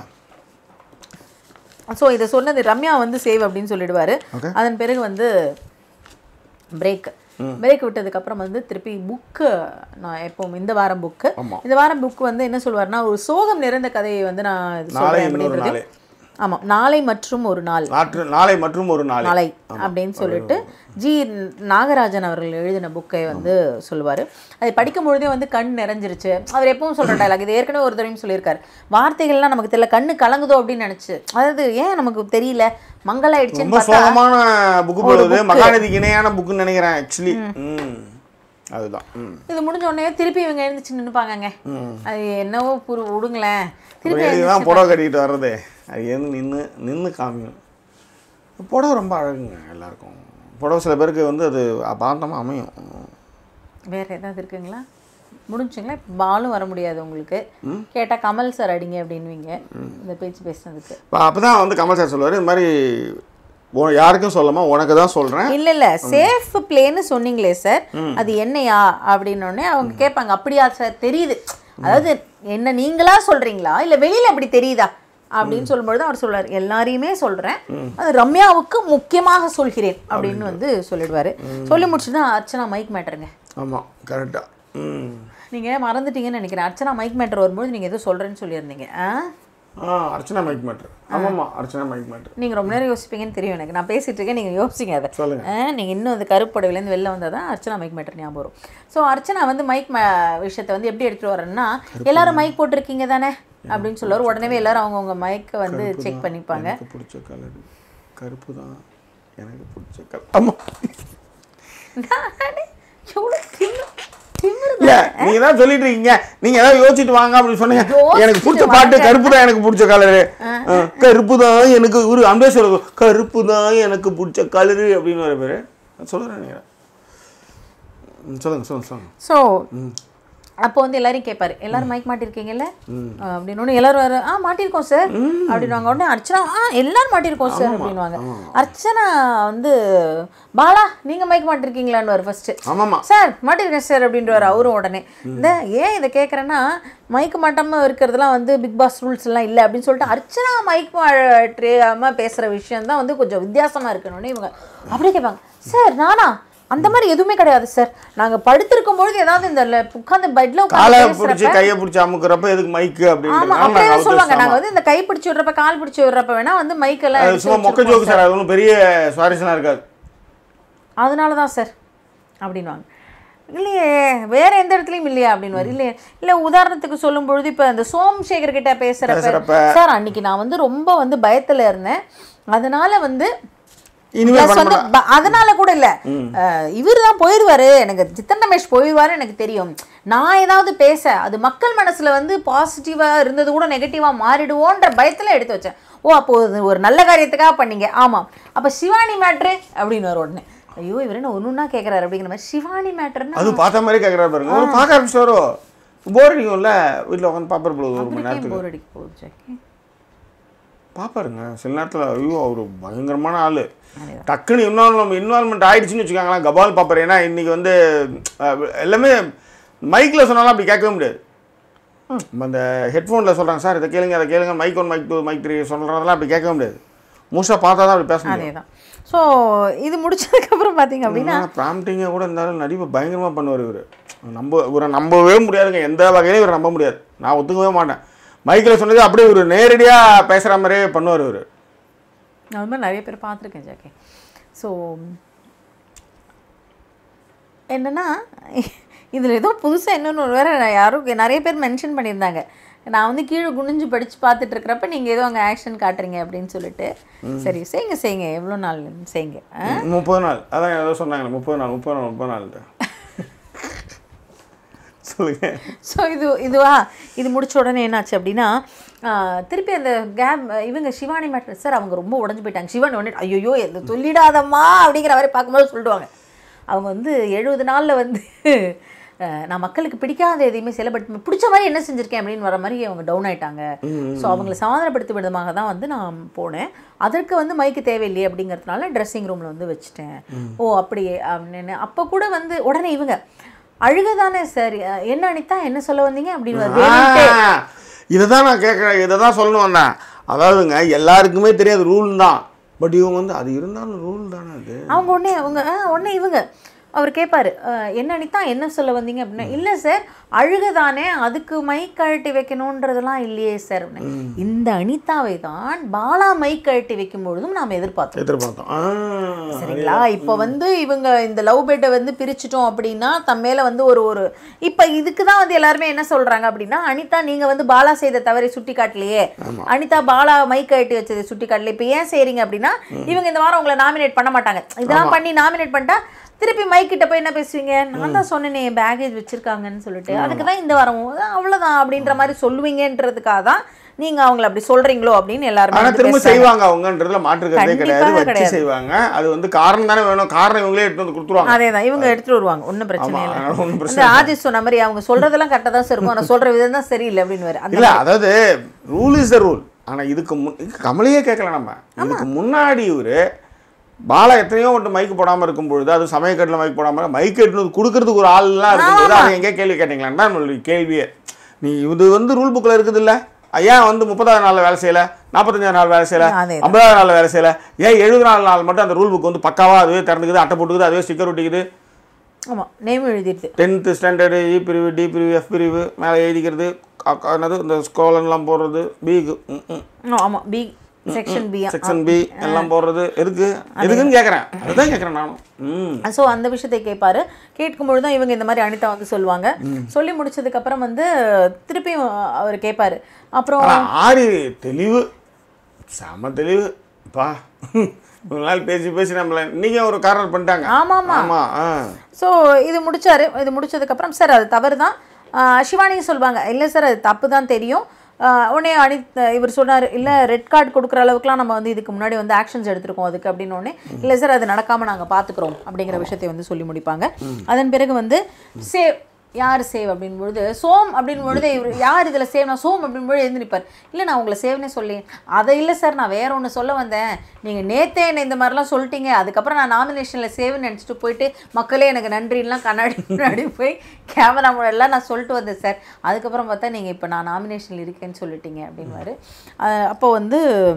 ஸோ இதை சொன்னது ரம்யா வந்து சேவ் அப்படின்னு சொல்லிடுவாரு Okay. அதன் பிறகு வந்து பிரேக் பிரேக் விட்டதுக்கு அப்புறம் வந்து திருப்பி புக்கு நான் எப்பவும் இந்த வாரம் புக்கு ஆமா. இந்த வாரம் புக் வந்து என்ன சொல்வாருன்னா ஒரு சோகம் நிறைந்த கதையை வந்து நான் இது நாளை சொல்றேன் இன்னொரு அப்படின்றது நாளே. ஆமா நாளை மற்றும் ஒரு நாள் நாற்று நாளை மற்றும் ஒரு நாள் நாளை அப்படின்னு சொல்லிட்டு ஜி நாகராஜன் அவர்கள் எழுதின புக்கை வந்து சொல்லுவார் அதை படிக்கும் பொழுதே வந்து கண் நிறைஞ்சிருச்சு அவர் எப்பவும் சொல்கிற டைலாக் இது ஏற்கனவே ஒரு தடவையும் சொல்லியிருக்காரு வார்த்தைகள்லாம் நமக்கு தெரியல கண்ணு கலங்குதோ அப்படின்னு நினச்சி அதாவது ஏன் நமக்கு தெரியல மங்களாயிடுச்சுன்னு ரொம்ப பார்த்தா சோகமான புக்கு போடுது மகாநதிக்கு இணையான புக்குன்னு நினைக்கிறேன் ஆக்சுவலி ம் அதுதான் ம் இது முடிஞ்ச உடனே திருப்பி இவங்க எழுந்துச்சு நின்னுப்பாங்கங்க அது என்னவோ புரு விடுங்களேன் திருப்பி எழுதி தான் புடவை கட்டிக்கிட்டு வர்றது அது எது நின்று நின்று காமியும் புடவை ரொம்ப அழகுங்க எல்லாருக்கும் புடவை சில பேருக்கு வந்து அது பாந்தமாக அமையும் வேற ஏதாவது இருக்குங்களா முடிஞ்சுங்களா இப்போ பாலும் வர முடியாது உங்களுக்கு கேட்டால் கமல் சார் அடிங்க அப்படின்வீங்க இந்த பேச்சு பேசுனதுக்கு இப்போ அப்போ தான் வந்து கமல் சார் சொல்லுவார் இது மாதிரி உ- யாருக்கும் சொல்லாமல் உனக்கு தான் சொல்கிறேன் இல்ல இல்ல சேஃப் பிளேன்னு சொன்னீங்களே சார் அது என்னையா அப்படின்னு உடனே அவங்க கேட்பாங்க அப்படியா சார் தெரியுது அதாவது என்ன நீங்களா சொல்றீங்களா இல்ல வெளியில அப்படி தெரியுதா அப்படின்னு சொல்லும்பொழுது அவர் சொல்றாரு எல்லாரையுமே சொல்றேன் அது ரம்யாவுக்கு முக்கியமாக சொல்கிறேன் அப்படின்னு வந்து சொல்லிடுவாரு சொல்லி முடிச்சுட்டு அர்ச்சனா மைக் மேட்டருங்க ஆமாம் கரெக்டாக ம் நீங்க மறந்துட்டீங்கன்னு நினைக்கிறேன் அர்ச்சனா மைக் மேட்டர் வரும்போது நீங்க ஏதோ சொல்றேன்னு சொல்லியிருந்தீங்க ஆ ஆ அர்ச்சனா மைக் மேட்ரு ஆமாம்மா அர்ச்சனா மைக் மேட்ரு நீங்க ரொம்ப நேரம் யோசிப்பீங்கன்னு தெரியும் எனக்கு நான் பேசிட்டு இருக்கேன் நீங்க யோசிங்க அதை சொல்லுங்க. ஆ, நீங்க இன்னும் அந்த கருப்பு புடவையிலேருந்து வெளில வந்தால் தான் அர்ச்சனா மைக் மேட்டர் ஞாபகம் வரும் ஸோ அர்ச்சனா வந்து மைக் விஷயத்தை வந்து எப்படி எடுத்துட்டு வரேன்னா எல்லாரும் மைக் போட்டிருக்கீங்க தானே அப்படின்னு சொல்லுவார் உடனே எல்லாரும் அவங்கவுங்க மைக்கை வந்து செக் பண்ணிப்பாங்க எனக்கு பிடிச்ச கலர் கருப்பு தான் எனக்கு பிடிச்ச கலர் ஆமாம் எவ்வளோ திமிரு திமிரு இல்ல நீங்க தான் சொல்லிட்டு இருக்கீங்க நீங்க ஏதாவது யோசிச்சுட்டு வாங்க அப்படின்னு சொன்னீங்க யோசிச்சுட்டு எனக்கு பிடிச்ச பாட்டு கருப்பு தான் எனக்கு பிடிச்ச கலரு கருப்பு தான் எனக்கு ஒரு அம்பேஸ்வர் கருப்பு தான் எனக்கு பிடிச்ச கலரு அப்படின்னு வர பேரு சொல்லுறேன் நீங்க ம், சொல்லுங்க சொல்லுங்க சொல்லுங்க ஸோ அப்போ வந்து எல்லாரையும் கேட்பாரு எல்லாரும் மைக் மாட்டிருக்கீங்கல்ல அப்படின்னு ஒன்று எல்லாரும் வர ஆ மாட்டிருக்கோம் சார் அப்படின்வாங்க உடனே அர்ச்சனா ஆ எல்லாரும் மாட்டிருக்கோம் சார் அப்படின்வாங்க அர்ச்சனா வந்து பாலா நீங்க மைக் மாட்டிருக்கீங்களான்னு வரும் ஃபர்ஸ்ட் ஆமாமா சார் மாட்டிருக்கேன் சார் அப்படின்றவர் அவரும் உடனே இந்த ஏன் இதை கேட்குறேன்னா மைக்கு மாட்டாம இருக்கிறதுலாம் வந்து பிக் பாஸ் ரூல்ஸ் எல்லாம் இல்லை அப்படின்னு சொல்லிட்டு அர்ச்சனா மைக் மாட்டாம பேசுகிற விஷயம் தான் வந்து கொஞ்சம் வித்தியாசமா இருக்கணும்னு இவங்க அப்படியே கேட்பாங்க சார் நானா அந்த மாதிரி எதுவுமே கிடையாது சார் நாங்க படுத்திருக்கும் பொழுது ஏதாவது இந்த உட்காந்து பெட்ல காலை உட்காந்து பிடிச்சி கையை பிடிச்சி அமுக்குறப்ப எதுக்கு மைக்கு ஆமா அப்படின்னு அப்படியே நாங்கள் சொல்லுவாங்க நாங்க வந்து இந்த கை பிடிச்சி விடுறப்ப கால் பிடிச்சி விடுறப்ப வேணா வந்து மைக்கெல்லாம் அது எடுத்து சும்மா மொக்க வச்சிருப்போம் ஜோக்கு சார் அது ஒன்றும் பெரிய சுவாரஸ்யம்லாம் இருக்காது அதனால தான் சார் அப்படின்வாங்க இல்லையே வேற எந்த இடத்துலையும் இல்லையா அப்படின்னு இல்லையே இல்லை உதாரணத்துக்கு சொல்லும் பொழுது இப்போ இந்த சோமசேகர் கிட்ட பேசுறப்ப பேசுறப்ப. சார் அன்னைக்கு நான் வந்து ரொம்ப வந்து பயத்துல இருந்தேன் அதனால வந்து இனிமேல் Plus பண்ண வந்து ப- அதனால கூட இல்ல இவர் தான் போயிடுவாரு எனக்கு சித்தன் ரமேஷ் போயிடுவாரு எனக்கு தெரியும் நான் ஏதாவது பேச அது மக்கள் மனசுல வந்து பாசிட்டிவா இருந்தது கூட நெகட்டிவா மாறிடுவோன்ற பயத்துல எடுத்து வச்சேன் ஓ அப்போ இது ஒரு நல்ல காரியத்துக்காக பண்ணீங்க ஆமாம் அப்ப சிவானி மேட்ரு அப்படின்னு வரும் உடனே ஐயோ இவர் என்ன ஒன்றுன்னா கேட்குறாரு அப்படிங்கிற மாதிரி சிவானி மேட்ருன்னா அது பார்த்த மாதிரி கேட்குறா பாருங்க ஒரு பார்க்க ஆரம்பிச்சிட்டாரோ போர் அடிக்கும்ல வீட்டில் உட்காந்து பாப்பர் பொழுது ஒரு மணி நேரத்துக்கு போர் அடிக்க போகுது ஜாக்கி பாப்பாருங்க சில நேரத்தில் ஐயோ அவர் பயங்கரமான ஆள் டக்குன்னு இன்வால்வ் இன்வால்மெண்ட் ஆயிடுச்சுன்னு வச்சுக்கோங்களேன் கபால் பாப்பர் ஏன்னா இன்னைக்கு வந்து அஹ், எல்லாமே மைக்கில் சொன்னாலும் அப்படி கேட்கவே முடியாது நம்ம அந்த ஹெட்ஃபோனில் சொல்கிறாங்க சார் இதை கேளுங்க அதை கேளுங்க mic one mic two mic three சொல்கிறதெல்லாம் அப்படி கேட்கவே முடியாது மோஸ்ட்டாக பார்த்தா தான் அப்படி பேச முடியும் அதே தான் ஸோ இது முடிச்சதுக்கப்புறம் பார்த்தீங்க அப்படின்னா ப்ராம்ப்டிங்காக கூட இருந்தாலும் நடிப்பு பயங்கரமாக பண்ணுவார் இவர் நம்ப இவரை நம்பவே முடியாதுங்க எந்த வகையிலும் இவரை நம்ப முடியாது நான் ஒத்துக்கவே மாட்டேன் மைக்கில் சொன்னது அப்படியே இவர் நேரடியாக பேசுகிற மாதிரியே பண்ணுவார் இவர் நான் அது மாதிரி நிறைய பேர் பார்த்துருக்கேன் ஜாக்கி ஸோ என்னன்னா இதில் ஏதோ புதுசாக இன்னொன்று ஒரு வேற யாரும் நிறைய பேர் மென்ஷன் பண்ணியிருந்தாங்க நான் வந்து கீழே குனிஞ்சு படித்து பார்த்துட்டு இருக்கிறப்ப நீங்கள் ஏதோ அங்கே ஆக்ஷன் காட்டுறீங்க அப்படின்னு சொல்லிட்டு சரி செய்யுங்க செய்யுங்க எவ்வளோ நாள் செய்யுங்க ஆ? முப்பது நாள் அதான் ஏதோ சொன்னாங்க முப்பது நாள் முப்பது நாள் முப்பது நாள் சொல்லுங்க ஸோ இது இதுவா இது முடிச்ச உடனே என்னாச்சு அப்படின்னா ஆ, திருப்பி அந்த கேப் இவங்க சிவானி மேட்ரு சார் அவங்க ரொம்ப உடஞ்சு போயிட்டாங்க சிவானி உடனே ஐயோ எந்த சொல்லிடாதம்மா அப்படிங்கிற மாதிரி பார்க்கும்போது சொல்லிடுவாங்க அவங்க வந்து எழுபது நாளில் வந்து ஆ, நான் மக்களுக்கு பிடிக்காத எதையுமே சில பட் பிடிச்ச மாதிரி என்ன செஞ்சுருக்கேன் அப்படின்னு வர மாதிரி அவங்க டவுன் ஆயிட்டாங்க ஸோ அவங்களை சமாதானப்படுத்தும் விதமாக தான் வந்து நான் போனேன் அதற்கு வந்து மைக்கு தேவையில்லையே அப்படிங்கிறதுனால ட்ரெஸ்ஸிங் ரூமில் வந்து வச்சுட்டேன் ஓ அப்படியே அப்படின்னு அப்போ கூட வந்து உடனே இவங்க அழுக தானே சார் என்ன அனிதா என்ன சொல்ல வந்தீங்க அப்படின்னு வருது. இதை தான் நான் கேட்குறேன் இதை தான் சொல்லணும் வந்தேன் அதாவதுங்க எல்லாருக்குமே தெரியாது ரூல் தான் பட் இவங்க வந்து அது இருந்தாலும் ரூல் தானே அது அவங்க உடனே அவங்க ஆ, உடனே இவங்க அவர் கேட்பாரு "அஹ், என்ன அனிதா என்ன சொல்ல வந்தீங்க அப்படின்னா இல்லை சார் அழுக தானே அதுக்கு மைக் கழட்டி வைக்கணுன்றதெல்லாம் இல்லையே சார் அப்படின்னேன். இந்த அனிதாவை தான் பாலா மைக் கழட்டி வைக்கும் பொழுதும் நாம் எதிர்பார்த்தோம் எதிர்பார்த்தோம் ஆ, சரிங்களா இப்போ வந்து இவங்க இந்த லவ் பேட்டை வந்து பிரிச்சிட்டோம் அப்படின்னா தம் மேல வந்து ஒரு ஒரு இப்போ இதுக்கு தான் வந்து எல்லாருமே என்ன சொல்றாங்க அப்படின்னா அனிதா நீங்க வந்து பாலா செய்த தவறை சுட்டி காட்டலையே அனிதா பாலா மைக் கட்டி வச்சதை சுட்டி காட்டல இப்போ ஏன் செய்றீங்க அப்படின்னா இவங்க இந்த வாரம் உங்களை நாமினேட் பண்ண மாட்டாங்க இதெல்லாம் பண்ணி நாமினேட் பண்ணிட்டா திருப்பி மைக் கிட்ட போய் என்ன பேசுவீங்க நான் தான் சொன்னேனே பேகேஜ் வச்சிருக்காங்கன்னு சொல்லிட்டு அதுக்கு தான் இந்த வாரம் அவ்வளவுதான் அப்படின்ற மாதிரி சொல்லுவீங்கன்றதுக்காக தான் நீங்க அவங்கள அப்படி சொல்றீங்களோ அப்படின்னு எல்லாருமே ஆனா வந்து திரும்ப பேசுறாங்க. செய்வாங்க அவங்கன்றதுல மாற்றுக்கிறதே கண்டிப்பாக கிடையாது வச்சு கிடையாது. செய்வாங்க அது வந்து காரணம் தானே வேணும் காரணம் இவங்களே எடுத்து வந்து கொடுத்துருவாங்க அதேதான் இவங்க எடுத்துட்டு வருவாங்க ஒன்றும் பிரச்சனை ஆமா, இல்லை அதனால ஒண்ணும் பிரச்சனை அந்த ஆதிஸ் சொன்ன மாதிரி அவங்க சொல்றதெல்லாம் கரெக்டாக தான் சார் இருக்கும் ஆனால் சொல்ற விதம் தான் சரியில்லை அப்படின்னு வேறு அந்த இல்ல அதாவது ரூல் இஸ் த ரூல் ஆனா இதுக்கு முன் கமலையே கேட்கல நம்ம இதுக்கு முன்னாடி இவரு பாலா எத்தனையோ ஒன்று மைக்கு போடாம இருக்கும் பொழுது அது சமயக்கட்டில் மைக் போடாம மைக் எடுத்து வந்து கொடுக்கறதுக்கு ஒரு ஆள்லாம் இருக்கும்போது அதை எங்கேயே கேள்வி கேட்டீங்களான்னு தான் நம்மளுடைய கேள்வியே நீ இது வந்து ரூல் புக்கில் இருக்குது இல்ல ஏன் வந்து முப்பதாவது நாளில் வேலை செய்யல நாற்பத்தஞ்சாவது நாள் வேலை செய்யல அதே ஐம்பதாவது நாள் வேலை செய்யல ஏன் எழுபது நாலு நாள் மட்டும் அந்த ரூல் புக் வந்து பக்காவா அதுவே திறந்துக்குது அட்டை போட்டுக்குது அதுவே ஸ்டிக்கர் ஒட்டிக்குது ஆமா நேம் எழுதிடுது டென்த்து ஸ்டாண்டர்டு இ பிரிவு டி பிரிவு எஃப் பிரிவு மேலே எழுதிக்கிறது அ- அ- என்னது இந்த ஸ்கோலன்லாம் போடுறது பிக்கு ஆ, ஆமா B section B section B எல்லாம் போடுறது எதுக்கு எதுக்குன்னு கேட்குறேன் அதுதான் கேட்குறேன் நானும் ம் ஸோ அந்த விஷயத்தை கேட்பாரு கேட்கும்பொழுது தான் இவங்க இந்த மாதிரி அனிதா வந்து சொல்லுவாங்க சொல்லி முடிச்சதுக்கு அப்புறம் வந்து திருப்பியும் அவர் கேட்பாரு அப்புறம் ஆனால் ஆரி தெளிவு செம தெளிவு பா ஒரு நாள் பேசி பேசி நம்மள இன்னைக்கு ஒரு கார்னர் பண்ணிட்டாங்க ஆமா ஆமா ஆமா ஆ ஸோ இது முடிச்சாரு இது முடிச்சதுக்கப்புறம் சார் அது தவறு தான் சிவானியும் சொல்லுவாங்க இல்லை சார் அது தப்பு தான் தெரியும் ஆஹ் உடனே அனி இவர் சொன்னார் இல்லை ரெட் கார்டு கொடுக்குற அளவுக்குலாம் நம்ம வந்து இதுக்கு முன்னாடி வந்து ஆக்ஷன்ஸ் எடுத்திருக்கோம் அதுக்கு அப்படின்னு உடனே இல்லை சார் அது நடக்காமல் நாங்கள் பார்த்துக்குறோம் அப்படிங்கிற விஷயத்தை வந்து சொல்லி முடிப்பாங்க அதன் பிறகு வந்து சேவ் யார் சேவ் அப்படின் பொழுது சோம் அப்படின் பொழுது இவர் யார் இதில் சேவ் நான் சோம் அப்படின் பொழுது எழுந்து நிற்பார் இல்லை நான் உங்களை சேவ்னே சொல்லி அதை இல்லை சார் நான் வேற ஒன்று சொல்ல வந்தேன் நீங்கள் நேத்தே என்னை இந்த மாதிரிலாம் சொல்லிட்டீங்க அதுக்கப்புறம் நான் நாமினேஷனில் சேவ்னு நினச்சிட்டு போயிட்டு மக்களே எனக்கு நன்றிலாம் கண்ணாடி முன்னாடி போய் கேமரா முன்னாடிலாம் நான் சொல்லிட்டு வந்தேன் சார் அதுக்கப்புறம் பார்த்தா நீங்கள் இப்போ நான் நாமினேஷனில் இருக்கேன்னு சொல்லிட்டீங்க அப்படின்வாரு அஹ் அப்போ வந்து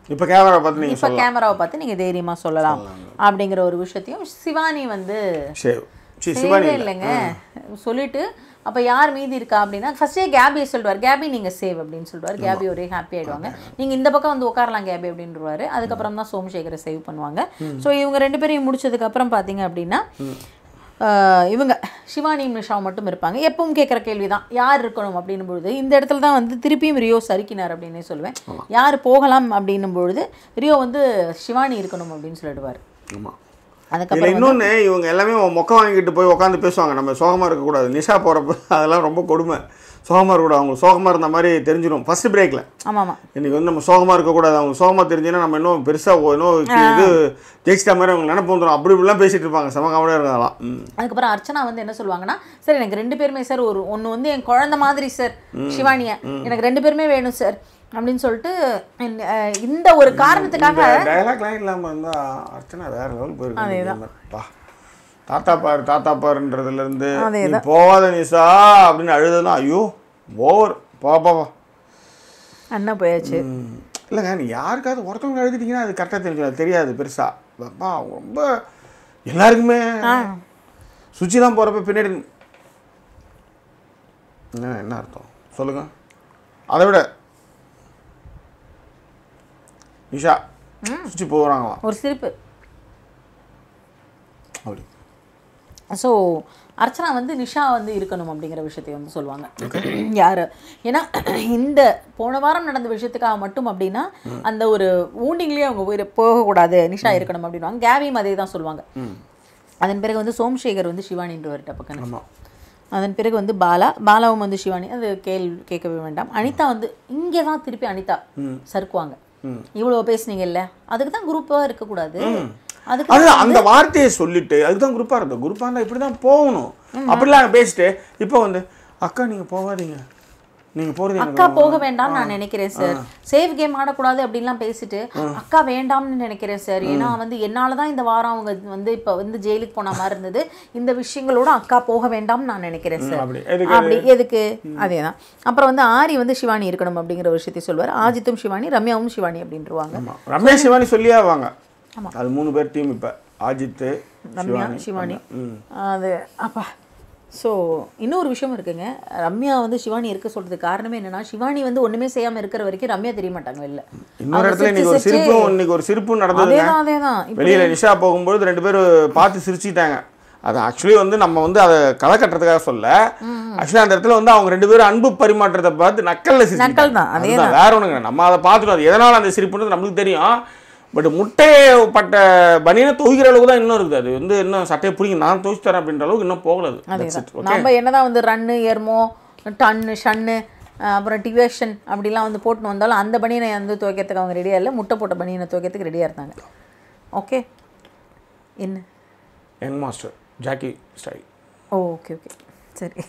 இப்போ கேமரா பார்த்து நீங்கள் இப்போ கேமராவை பார்த்து நீங்கள் தைரியமாக சொல்லலாம் அப்படிங்கிற ஒரு விஷயத்தையும் சிவானி வந்து சரி சரி சிவானி செய்யவே இல்லைங்க சொல்லிட்டு அப்போ யார் மீதி இருக்கா அப்படின்னா ஃபர்ஸ்டே கேபியை சொல்லுவார் கேபி நீங்கள் சேவ் அப்படின்னு சொல்லுவார் கேபி ஒரே ஹாப்பி ஆயிடுவாங்க நீங்கள் இந்த பக்கம் வந்து உட்காரலாம் கேபி அப்படின்றவாரு அதுக்கப்புறம் தான் சோமசேகரை சேவ் பண்ணுவாங்க ஸோ இவங்க ரெண்டு பேரையும் முடிச்சதுக்கப்புறம் பார்த்தீங்க அப்படின்னா ஆஹ், இவங்க சிவானியும் நிஷாவும் மட்டும் இருப்பாங்க எப்பவும் கேட்குற கேள்வி தான் யார் இருக்கணும் அப்படின்னும் பொழுது இந்த இடத்துல தான் வந்து திருப்பியும் ரியோ சறுக்கினார் அப்படின்னே சொல்லுவேன் யார் போகலாம் அப்படின்னும் பொழுது ரியோ வந்து சிவானி இருக்கணும் அப்படின்னு சொல்லிடுவார் ஆமாம் அதுக்கப்புறம் இதில் இன்னொன்று இவங்க எல்லாமே மொக்க வாங்கிட்டு போய் உட்காந்து பேசுவாங்க நம்ம சோகமாக இருக்கக்கூடாது நிஷா போகிறப்ப அதெல்லாம் ரொம்ப கொடுமை சோகமாக இருக்கக்கூடாது அவங்க சோகமாக இருந்த மாதிரி தெரிஞ்சிடும் ஃபர்ஸ்ட் பிரேக்கில் ஆமாம் ஆமாம் இன்னைக்கு வந்து நம்ம சோகமாக இருக்கக்கூடாது அவங்க சோகமாக தெரிஞ்சுன்னா நம்ம இன்னும் பெருசாக இன்னும் இது ஜெயிச்சிட்ட மாதிரி அவங்க நினைப்பு வந்துடும் அப்படி இப்படிலாம் பேசிட்டு இருப்பாங்க செம காமெடியாக இருக்கலாம் ம் அதுக்கப்புறம் அர்ச்சனா வந்து என்ன சொல்லுவாங்கன்னா சார் எனக்கு ரெண்டு பேருமே சார் ஒரு ஒன்று வந்து என் குழந்தை மாதிரி சார் சிவானிய எனக்கு ரெண்டு பேருமே வேணும் சார் அப்படின்னு சொல்லிட்டு இந்த, அஹ், இந்த ஒரு காரணத்துக்காக டயலாக்லாம் இல்லாமல் இருந்தால் அர்ச்சனா வேற லெவல் போயிருக்கு பா தாத்தா பாரு தாத்தா பாருன்றதுலேருந்து நீ போவாத நிசா அப்படின்னு அழுதலாம் ஐயோ ஓவர் பா பா பா அண்ணா போயாச்சு ம். இல்லைங்க நீ யாருக்காவது ஒருத்தவங்க எழுதிட்டீங்கன்னா அது கரெக்டாக தெரிஞ்சிடும் அது தெரியாது பெருசாக அப்பா அவங்க ரொம்ப எல்லாருக்குமே சுவிட்செலாம் போகிறப்ப பின்னாடி என்ன என்ன அர்த்தம் சொல்லுங்க அதை விட நிஷா சுவிட்ச் போகிறாங்களாம் ஒரு சிரிப்பு அப்படி ஸோ அர்ச்சனா வந்து நிஷா வந்து இருக்கணும் அப்படிங்கிற விஷயத்தை வந்து சொல்லுவாங்க யார் ஏன்னா இந்த போன வாரம் நடந்த விஷயத்துக்காக மட்டும் அப்படின்னா அந்த ஒரு ஊண்டிங்லேயே அவங்க போய் போகக்கூடாது நிஷா இருக்கணும் அப்படின்வாங்க கேவியும் அதே தான் சொல்லுவாங்க அதன் பிறகு வந்து சோம்சேகர் வந்து சிவானின்றவர்கிட்ட பக்கம் ஆமாம் அதன் பிறகு வந்து பாலா பாலாவும் வந்து சிவானி அது கேள் கேட்கவே வேண்டாம் அனிதா வந்து இங்கே தான் திருப்பி அனிதா சறுக்குவாங்க இவ்வளோ பேசுனீங்கல்ல அதுக்கு தான் குரூப்பாக இருக்கக்கூடாது அதுக்கு அது அந்த வார்த்தையை சொல்லிட்டு அதுதான் குரூப்பாக இருந்தோம் குரூப்பாக இருந்தால் இப்படி தான் போகணும் அப்படிலாம் பேசிட்டு இப்போ வந்து அக்கா நீங்கள் போகாதீங்க நீங்கள் போகிறது எனக்கு அக்கா போக வேண்டாம்னு நான் நினைக்கிறேன் சார் சேவ் கேம் ஆடக்கூடாது அப்படின்லாம் பேசிட்டு அக்கா வேண்டாம்னு நினைக்கிறேன் சார் ஏன்னா வந்து என்னால தான் இந்த வாரம் அவங்க வந்து இப்போ வந்து ஜெயிலுக்கு போன மாதிரி இருந்தது இந்த விஷயங்களோட அக்கா போக வேண்டாம்னு நான் நினைக்கிறேன் சார் அப்படி எதுக்கு அப்படி எதுக்கு அதேதான் அப்புறம் வந்து ஆரி வந்து சிவானி இருக்கணும் அப்படிங்கிற ஒரு விஷயத்தை சொல்லுவார் ஆஜித்தும் சிவானி ரம்யாவும் சிவானி அப்படின்றவாங்க ஆமாம் ரமேஷ் சிவானி சொல்லியே வாங்க அது மூணு பேர் டீம் இப்போ அஜித்து ரம்யா சிவானி அது அப்பா ஸோ இன்னொரு விஷயம் இருக்குங்க ரம்யா வந்து சிவானி இருக்க சொல்றதுக்கு காரணமே என்னன்னா சிவானி வந்து ஒண்ணுமே செய்யாம இருக்கிற வரைக்கும் ரம்யா தெரிய மாட்டாங்க வெளில இன்னொரு இடத்துல இன்னைக்கு ஒரு சிரிப்பும் இன்னைக்கு ஒரு சிரிப்பும் நடந்ததுங்க அதேதான் அதேதான் இப்ப வெளியில நிஷா போகும்போது ரெண்டு பேரும் பார்த்து சிரிச்சிட்டாங்க அது ஆக்சுவலி வந்து நம்ம வந்து அதை களை கட்டுறதுக்காக சொல்ல ஆக்சுவலி அந்த இடத்துல வந்து அவங்க ரெண்டு பேரும் அன்பு பரிமாற்றத்தை பார்த்து நக்கல்ல சிரிச்சிட்டாங்க. நக்கல் தான், அதுதான் வேற ஒண்ணுங்க நம்ம அதை பார்த்துட்டோம் அது எதனால அந்த சிரிப்புன்றது நம்மளுக்கு தெரியும் பட் முட்டைப்பட்ட பனியனை துவைக்கிற அளவுக்கு தான் இன்னும் இருக்குது அது வந்து இன்னும் சட்டையை பிடிங்க நான் துவைச்சு தரேன் அப்படின்ற அளவுக்கு இன்னும் போகல அது That's it. Okay? நம்ம என்னதான் வந்து ரன்னு எர்மோ டன்னு ஷன்னு அஹ் அப்புறம் டிவேஷன் அப்படிலாம் வந்து போட்டுன்னு வந்தாலும் அந்த பனியனை வந்து துவைக்கிறதுக்கு அவங்க ரெடியாக இல்லை முட்டை போட்ட பனியனை துவைக்கிறதுக்கு ரெடியாக இருந்தாங்க ஓகே என்ன young master Jackie style oh okay okay சரி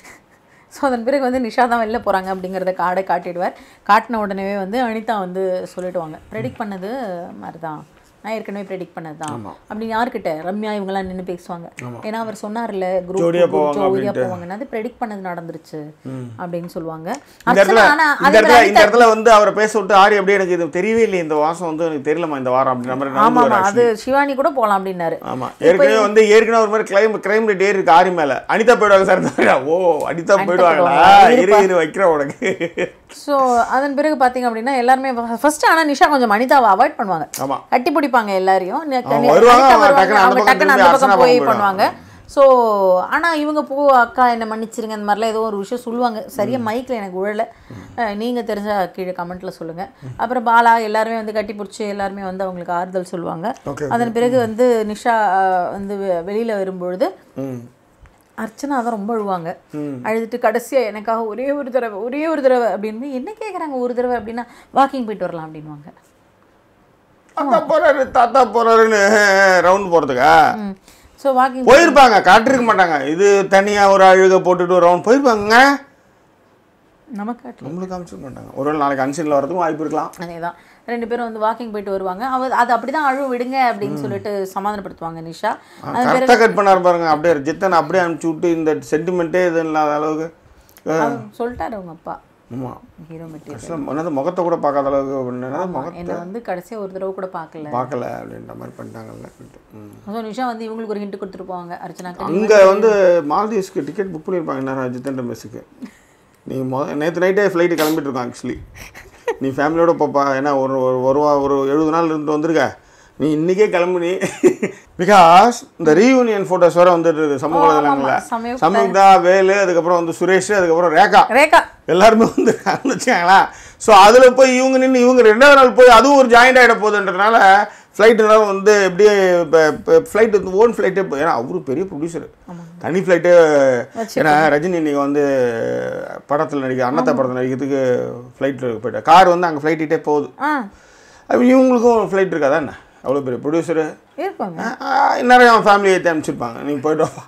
ஸோ அதன் பிறகு வந்து நிஷா தான் வெளில போகிறாங்க அப்படிங்கிறத கார்டை காட்டிடுவார் காட்டின உடனே வந்து அனிதா வந்து சொல்லிடுவாங்க ப்ரெடிக்ட் பண்ணது மாதிரி தான் நான் ஏற்கனவே ப்ரெடிக்ட் பண்ணது தான் அப்படின்னு யார்கிட்ட ரம்யா இவங்கெல்லாம் நின்று பேசுவாங்க ஏன்னா அவர் சொன்னார்ல குரூப் ஜோடியா போவாங்க ஜோடியா போவாங்கன்னு அது ப்ரெடிக்ட் பண்ணது நடந்துருச்சு அப்படின்னு சொல்லுவாங்க இந்த இடத்துல அர்ச்சனா ஆனா இந்த அதே இடத்துல மாதிரி இந்த இடத்துல வந்து அவரை பேச விட்டு ஆரி அப்படியே எனக்கு இது தெரியவே இல்லை இந்த வாசம் வந்து எனக்கு தெரியலமா இந்த வாரம் அப்படின்ற மாதிரி ஆமா நடந்து ஆமா அது சிவானி கூட போகலாம் அப்படின்னாரு ஆமா ஏற்கனவே வந்து ஏற்கனவே ஒரு மாதிரி கிளைம் கிரைம் ரேட் ஏறி இருக்கு ஆரி மேல அனிதா போயிடுவாங்க சார் ஓ அனிதா போயிடுவாங்களா போயிடுவாங்க. இரு இரு வைக்கிறேன் உனக்கு ஸோ அதன் பிறகு பார்த்தீங்க அப்படின்னா எல்லாருமே ஃபர்ஸ்ட் ஆனால் நிஷா கொஞ்சம் அனிதாவை அவாய்ட் பண்ணுவாங்க ஆமா கட்டி பிடிப்பாங்க எல்லாரையும் நி- அவங்க நி- வருவாங்க, அனிதா அவங்க வருவாங்க, டக்குனு அந்த அவங்க பக்கம் டக்குனு அந்த திரும்பி பக்கம் அர்ச்சனா போய் பக்கம் பண்ணுவாங்க ஸோ ஆனா இவங்க போ அக்கா என்ன மன்னிச்சிருங்க அந்த மாதிரிலாம் ஏதோ ஒரு விஷயம் சொல்லுவாங்க சரியா மைக்கில் எனக்கு உழல அஹ், நீங்க தெரிஞ்சா கீழே கமெண்ட்ல சொல்லுங்க அப்புறம் பாலா எல்லாருமே வந்து கட்டி பிடிச்சி எல்லாருமே வந்து அவங்களுக்கு ஆறுதல் சொல்லுவாங்க Okay, அதன் பிறகு வந்து நிஷா அஹ், வந்து வெ- வெளியில வரும்பொழுது ம் அர்ச்சனா தான் ரொம்ப அழுவாங்க அழுதுட்டு கடைசியா எனக்காக ஒரே ஒரு தடவை ஒரே ஒரு தடவை அப்படின்னு என்ன கேக்குறாங்க ஒரு தடவை அப்படின்னா வாக்கிங் போயிட்டு வரலாம் அப்படின்வாங்க தாத்தா போறாரு தாத்தா போறாருன்னு ரவுண்ட் போறதுக்கா ஸோ வாக்கிங் போயிருப்பாங்க காட்டிருக்க மாட்டாங்க இது தனியா ஒரு அழுக போட்டுட்டு ஒரு ரவுண்ட் போயிருப்பாங்க நமக்கு நம்மளுக்கு காமிச்சிருக்க மாட்டாங்க ஒருவேளை நாளைக்கு அன்சீனில் வரதுக்கும் வாய்ப்பு இருக்கலாம் அதே தான் ரெண்டு பேரும் வந்து வாக்கிங் போயிட்டு வருவாங்க அவ அது அப்படிதான் அழுவ விடுங்க அப்படின்னு சொல்லிட்டு சமாதானப்படுத்துவாங்க நிஷா அது கரெக்டாக கட் பண்ணாரு பாருங்க அப்படியே ஜித்தன் அப்படியே அனுப்பிச்சு விட்டு இந்த சென்டிமெண்ட்டே இது இல்லாத அளவுக்கு அவர் சொல்லிட்டாரு அவங்க அப்பா ஆமாம் ஹீரோ மெட்டீரியல் கடைசியில் என்னது முகத்தை கூட பார்க்காத அளவுக்கு என்னது முகம் என்னை வந்து கடைசியாக ஒரு தடவை கூட பார்க்கல பார்க்கல அப்படின்ற மாதிரி பண்ணிட்டாங்கல்ல ம் ஸோ நிஷா வந்து இவங்களுக்கு ஒரு ஹிண்ட் கொடுத்துருப்பாங்க அர்ச்சனாக்கு அங்கே வந்து மால்தீவ்ஸ்க்கு டிக்கெட் புக் பண்ணியிருப்பாங்க நேரம் ஜித்தேந்திர மெஸ்ஸுக்கு நீ மொ நேற்று நைட்டே ஃப்ளைட்டு கிளம்பிட்டு இருக்கோம் ஆக்சுவலி நீ ஃபேமிலியோட போப்பா ஏன்னா ஒரு ஒரு ஒரு வா- ஒரு எழுபது நாள் இருந்துட்டு வந்திருக்க நீ இன்றைக்கே கிளம்புனி பிகாஸ் இந்த ரீயூனியன் ஃபோட்டோஸ் வேறு வந்துட்டு இருக்கு சமூக வலைதளங்களில் சமயம் சமயுக்தா வேலு அதுக்கப்புறம் வந்து சுரேஷ் அதுக்கப்புறம் ரேகா ரேகா எல்லாருமே வந்து வச்சுக்காங்களா ஸோ அதில் போய் இவங்க நின்று இவங்க ரெண்டாவது நாள் போய் அதுவும் ஒரு ஜாயிண்ட் ஆகிட போகுதுன்றதுனால ஃப்ளைட்டுனால வந்து எப்படியே இப்போ ஃப்ளைட் வந்து ஓன் ஃப்ளைட்டே ஏன்னா அவரு பெரிய ப்ரொடியூசர் தனி ஃப்ளைட்டே ஏன்னா ரஜினி இன்னைக்கு வந்து படத்தில் நடிக்க அன்னத்தை படத்தில் நடிக்கிறதுக்கு ஃப்ளைட்டில் போயிட்டார் கார் வந்து அங்கே ஃப்ளைட்டிட்டே போகுது ஆ அப்ப இவங்களுக்கும் ஃப்ளைட் இருக்காதா என்ன அவ்வளோ பெரிய ப்ரொடியூசரு இருப்பாங்க நிறைய அவன் ஃபேமிலியை ஏற்றி அனுப்பிச்சிருப்பாங்க நீங்கள் போய்ட்டு வாப்பா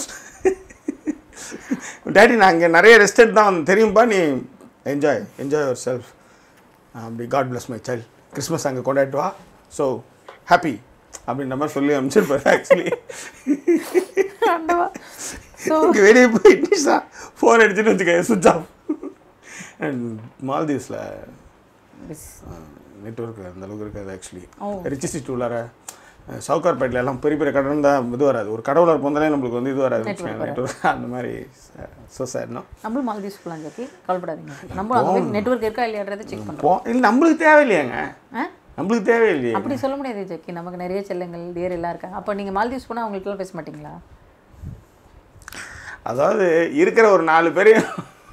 டேடி நான் இங்கே நிறைய ரெஸ்ட் எடுத்து தான் வந்தேன் தெரியும்பா நீ என்ஜாய் என்ஜாய் யுவர் செல்ஃப் அப்படி God bless my child Christmas அங்கே கொண்டாடிட்டு வா ஸோ ஹாப்பி அப்படின்ற மாதிரி சொல்லி அனுப்பிச்சிருப்பாரு ஆக்சுவலி ஆண்டவா ஸோ இங்கே வெளியே போய் நிஷா ஃபோன் அடிச்சுட்டு வச்சுக்க சுவிச் ஆஃப் அண்ட் மால்தீவ்ஸில் நெட்ஒர்க் அந்த அளவுக்கு இருக்காது ஆக்சுவலி ரிச்சி சிட்டி உள்ளார சவுகார்பேட்டில் எல்லாம் பெரிய பெரிய கடன் தான் இது வராது ஒரு கடவுளர் போந்தாலே நம்மளுக்கு வந்து இது வராது நெட்ஒர்க் அந்த மாதிரி ஸோ சேட்னோ நம்மளும் மால்தீவ்ஸ் போகலாம் ஜாக்கி கவலைப்படாதீங்க நம்ம அங்கே போய் நெட்ஒர்க் இருக்கா இல்லையான்றதை செக் பண்ணுறோம் போ இல்லை நம்மளுக்கு தேவையில்லையாங்க ஆ நம்மளுக்கு தேவையில்லையே அப்படி சொல்ல முடியாது ஜாக்கி நமக்கு நிறைய செல்லங்கள் டியர் எல்லாம் இருக்காங்க அப்போ நீங்கள் மால்தீவ்ஸ் போனால் அவங்களுக்குலாம் பேச மாட்டீங்களா அதாவது இருக்கிற ஒரு நாலு பேரையும்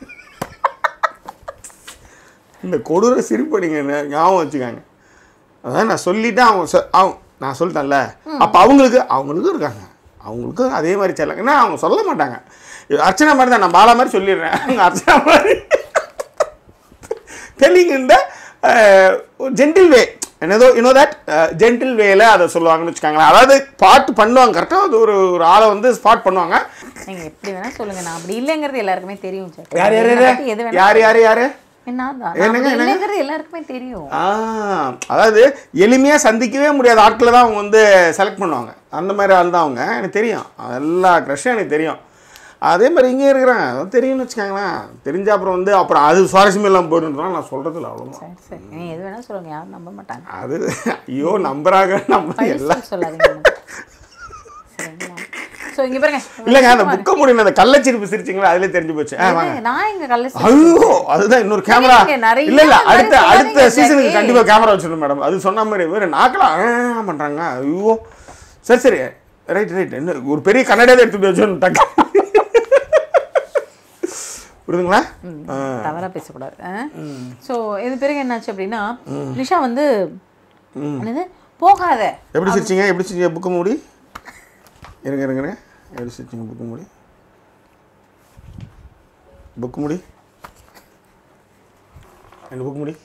இந்த கொடூர சிரிப்பு நீங்கள் ஞா- ஞாபகம் வச்சுக்காங்க அதான் நான் சொல்லிட்டேன் அவங்க சொ- அவங்க நான் சொல்லிட்டேன்ல அப்போ அவங்களுக்கு அவங்களுக்கும் இருக்காங்க அவங்களுக்கும் அதே மாதிரி செல்லங்கன்னா அவங்க சொல்ல மாட்டாங்க இது அர்ச்சனா மாதிரி தான் நான் பாலா மாதிரி சொல்லிடுறேன் அவங்க அர்ச்சனா மாதிரி தெல்லிங் இந்த ஜென்டில் வே என்னதோ இன்னோ தட் ஜென்டில் வேல அதை சொல்லுவாங்கன்னு வச்சுக்காங்களேன் அதாவது பாட்டு பண்ணுவாங்க கரெக்டாக அது ஒரு ஒரு ஆளை வந்து ஸ்பாட் பண்ணுவாங்க நீங்கள் எப்படி வேணால் சொல்லுங்கள் நான் அப்படி இல்லைங்கிறது எல்லாருக்குமே தெரியும் ஜாக்கி யார் யார் என்னை யார் பத்தி எது வேணா யார் யார் யார் என்ன தான் நான் அப்படி இல்லைங்கிறது எல்லாருக்குமே தெரியும் ஆ அதாவது எளிமையாக சந்திக்கவே முடியாத ஆட்களை தான் அவங்க வந்து செலக்ட் பண்ணுவாங்க அந்த மாதிரி ஆள் தான் அவங்க எனக்கு தெரியும் எல்லா க்ரஷும் எனக்கு தெரியும் அதே மாதிரி இங்கே இருக்கிறாங்க அதான் தெரியும்னு வச்சுக்கோங்களேன் தெரிஞ்ச அப்புறம் வந்து அப்புறம் அது சுவாரஸ்யம் இல்லாமல் போயிடுன்றோம் நான் சொல்கிறதில்ல அவ்வளோதான் சரி சரி நீங்கள் எது வேணால் சொல்லுங்கள் யாரும் நம்ப மாட்டாங்க அது ஐயோ நம்புறாங்க நம்ம எல்லாம் பைசல் சொல்லாதீங்க எனக்கு. சரிங்களா ஸோ இங்கே பாருங்க இல்லைங்க அந்த புக்கை முடியும் அந்த கள்ளச்சிரிப்பு சிரிச்சிங்களா அதிலே தெரிஞ்சு போச்சு ஆ வாங்க ஏங்க, நான் இங்க கல்ல ஐயோ அதுதான் இன்னொரு கேமரா இங்க நிறைய இல்ல இல்ல மாதிரி அடுத்த சொல்லாதீங்க அடுத்த சீசனுக்கு ஜாக்கி. கண்டிப்பா கேமரா வச்சிருந்தோம் மேடம் அது சொன்ன மாதிரி வேறு நாக்கலாம் ஆ பண்றாங்க ஐயோ சரி சரி ரைட் ரைட் என்ன ஒரு பெரிய கண்ணாடியாவது எடுத்து போய் வச்சு டக்கு புரியுதுங்களா ஆ. தவறா பேசக்கூடாது ஸோ இது பிறகு என்னாச்சு அப்படின்னா நிஷா வந்து என்னது போகாத எப்படி சிரிச்சிங்க எப்படி சிரிச்சிங்க புக்கு மூடி இருங்க இருங்க இருங்க. எப்படி சிரிச்சிங்க புக்கு மூடி புக்கு மூடி என்ன புக்கு மூடி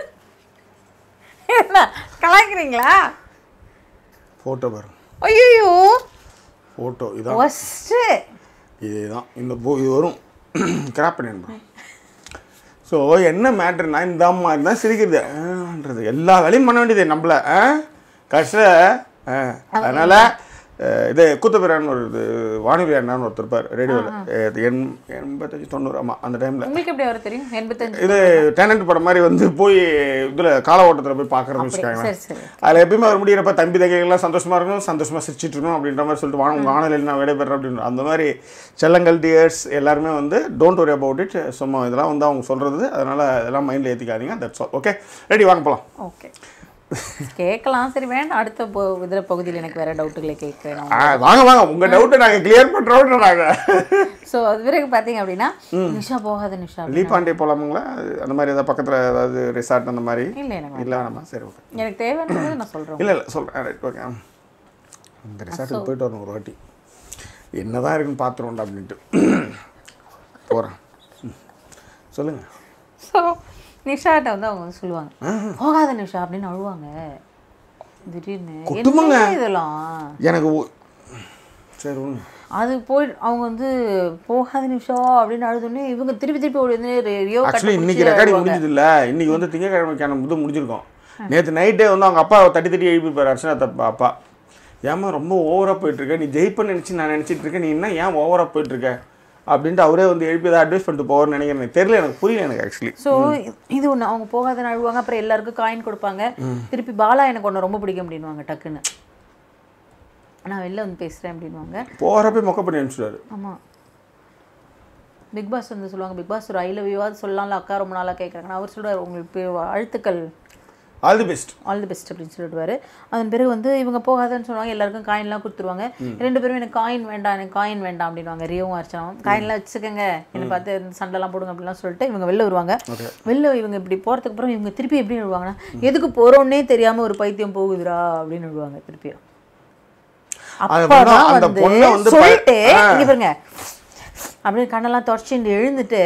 என்ன கலாய்க்கிறீங்களா ஃபோட்டோ பாருங்க ஐயோ ஃபோட்டோ இதான் ஃபஸ்ட்டு இதுதான் இந்த போ இது வரும் கிராப் பண்ணிடுறோம் ஸோ என்ன மேட்ருனா இந்த அம்மா தான் சிரிக்கிறது ஆன்றது எல்லா வேலையும் பண்ண வேண்டியது நம்மள கடைசியில் அதனால் இது கூத்தபிரான்னு ஒரு இது வானொலி அண்ணான்னு ஒருத்தர் இருப்பார் ரேடியோவில் எண் எண்பத்தஞ்சு தொண்ணூறு ஆமாம் அந்த டைமில் உங்களுக்கு எப்படி வர தெரியும் எண்பத்தஞ்சு இது டேனண்ட் படம் மாதிரி வந்து போய் இதில் கால ஓட்டத்தில் போய் பார்க்குறோம்னு வச்சுக்காங்க சரி சரி அதில் எப்பயுமே அவர் முடியிறப்ப தம்பி தங்கைகள்லாம் சந்தோஷமா இருக்கணும் சந்தோஷமா சிரிச்சிட்டு இருக்கணும் அப்படின்ற மாதிரி சொல்லிட்டு வாங்க உங்கள் ஆணையில் நான் விடைபெறேன் அப்படின்னு அந்த மாதிரி செல்லங்கள் டியர்ஸ் எல்லாருமே வந்து டோன்ட் வரி அபவுட் இட் சும்மா இதெல்லாம் வந்து அவங்க சொல்கிறது அதனால் இதெல்லாம் மைண்டில் ஏற்றிக்காதீங்க தட்ஸ் ஆல் ஓகே ரெடி வாங்க போகலாம் ஓகே கேட்கலாம் சரி வேண்டாம் அடுத்த பொ இதில் பகுதியில் எனக்கு வேற டவுட்டுகளை கேட்கணும் ஆ வாங்க வாங்க உங்கள் டவுட்டை நாங்கள் கிளியர் பண்ணுறோம் நாங்கள் ஸோ அது பிறகு பார்த்தீங்க அப்படின்னா நிஷா போகாத நிஷா லீ பாண்டே போகலாமுங்களா அந்த மாதிரி ஏதாவது பக்கத்தில் ஏதாவது ரிசார்ட் அந்த மாதிரி இல்லை எனக்கு இல்லை வேணாமா சரி ஓகே எனக்கு தேவையானது நான் சொல்கிறேன் இல்லை இல்லை சொல்கிறேன் ரைட் ஓகே அந்த ரிசார்ட்டுக்கு போயிட்டு வரணும் ஒரு வாட்டி என்ன தான் இருக்குன்னு பார்த்துருவோம்டா அப்படின்ட்டு போகிறேன் சொல்லுங்கள் ஸோ நிஷாட்ட வந்து அவங்க வந்து சொல்லுவாங்க போகாத நிஷா அப்படின்னு அழுவாங்க திடீர்னு கொட்டுமாங்க. என்ன இதெல்லாம் எனக்கு ஒ- சரி ஒன்று அது போய் அவங்க வந்து போகாத நிஷா அப்படின்னு அழுதுனே இவங்க திருப்பி திருப்பி ஓடி வந்து ரியோ ஆக்சுவலி இன்னைக்கு ரெக்கார்டிங் முடிஞ்சது இல்லை இன்னைக்கு வந்து திங்கக்கிழமைக்கான இது முடிஞ்சிருக்கோம் நேற்று நைட்டே வந்து அவங்க அப்பா தட்டி தட்டி எழுப்பிப்பார் அர்ச்சனா தப்பா அப்பா ஏம்மா ரொம்ப ஓவராக போயிட்டுருக்க நீ ஜெயிப்பன்னு நினச்சி நான் நினச்சிட்டு இருக்கேன் நீ என்ன ஏன் ஓவராக போயிட்டுருக்க அப்படின்ட்டு அவரே வந்து எழுப்பி அதை அட்வைஸ் பண்ணிட்டு போவார்னு நினைக்கிறேன் எனக்கு தெரியல எனக்கு புரியல எனக்கு ஆக்சுவலி ஸோ இது ஒன்று அவங்க போகாத அழுவாங்க அப்புறம் எல்லாருக்கும் காயின் கொடுப்பாங்க திருப்பி பாலா எனக்கு ஒன்று ரொம்ப பிடிக்கும் அப்படின்வாங்க டக்குன்னு நான் வெளில வந்து பேசுகிறேன் அப்படின்வாங்க போகிறப்ப மொக்க பண்ணி அனுப்பிச்சிடுவாரு ஆமாம் பிக் பாஸ் வந்து சொல்லுவாங்க பிக் பாஸ் ஒரு ஐ லவ் யூவாது சொல்லலாம்ல அக்கா ரொம்ப நாளாக கேட்குறாங்க அவர் சொல்றாரு உங்களுக்கு அழுத்துக்கள் all the best all the best அப்படின்னு சொல்லிடுவாரு அதன் பிறகு வந்து இவங்க போகாதன்னு சொல்லுவாங்க எல்லாருக்கும் காயின்லாம் கொடுத்துருவாங்க ரெண்டு பேரும் எனக்கு காயின் வேண்டாம் எனக்கு காயின் வேண்டாம் அப்படின்வாங்க ரியோவும் அர்ச்சனாவும் காயின்லாம் வச்சுக்கோங்க என்னை பார்த்து இந்த சண்டைலாம் போடுங்க அப்படிலாம் சொல்லிட்டு இவங்க வெளில வருவாங்க வெளில இவங்க இப்படி போகிறதுக்கு அப்புறம் இவங்க திருப்பி எப்படி விடுவாங்கன்னா எதுக்கு போகிறோன்னே தெரியாமல் ஒரு பைத்தியம் போகுதுடா அப்படின்னு விடுவாங்க திருப்பியும் அது அப்பதான் அப்படின்னா அந்த வந்து பொண்ணை வந்து ப- சொல்லிட்டு ஆ. இங்க பாருங்க அப்படியே கண்ணெல்லாம் தொடச்சிட்டு எழுந்துட்டு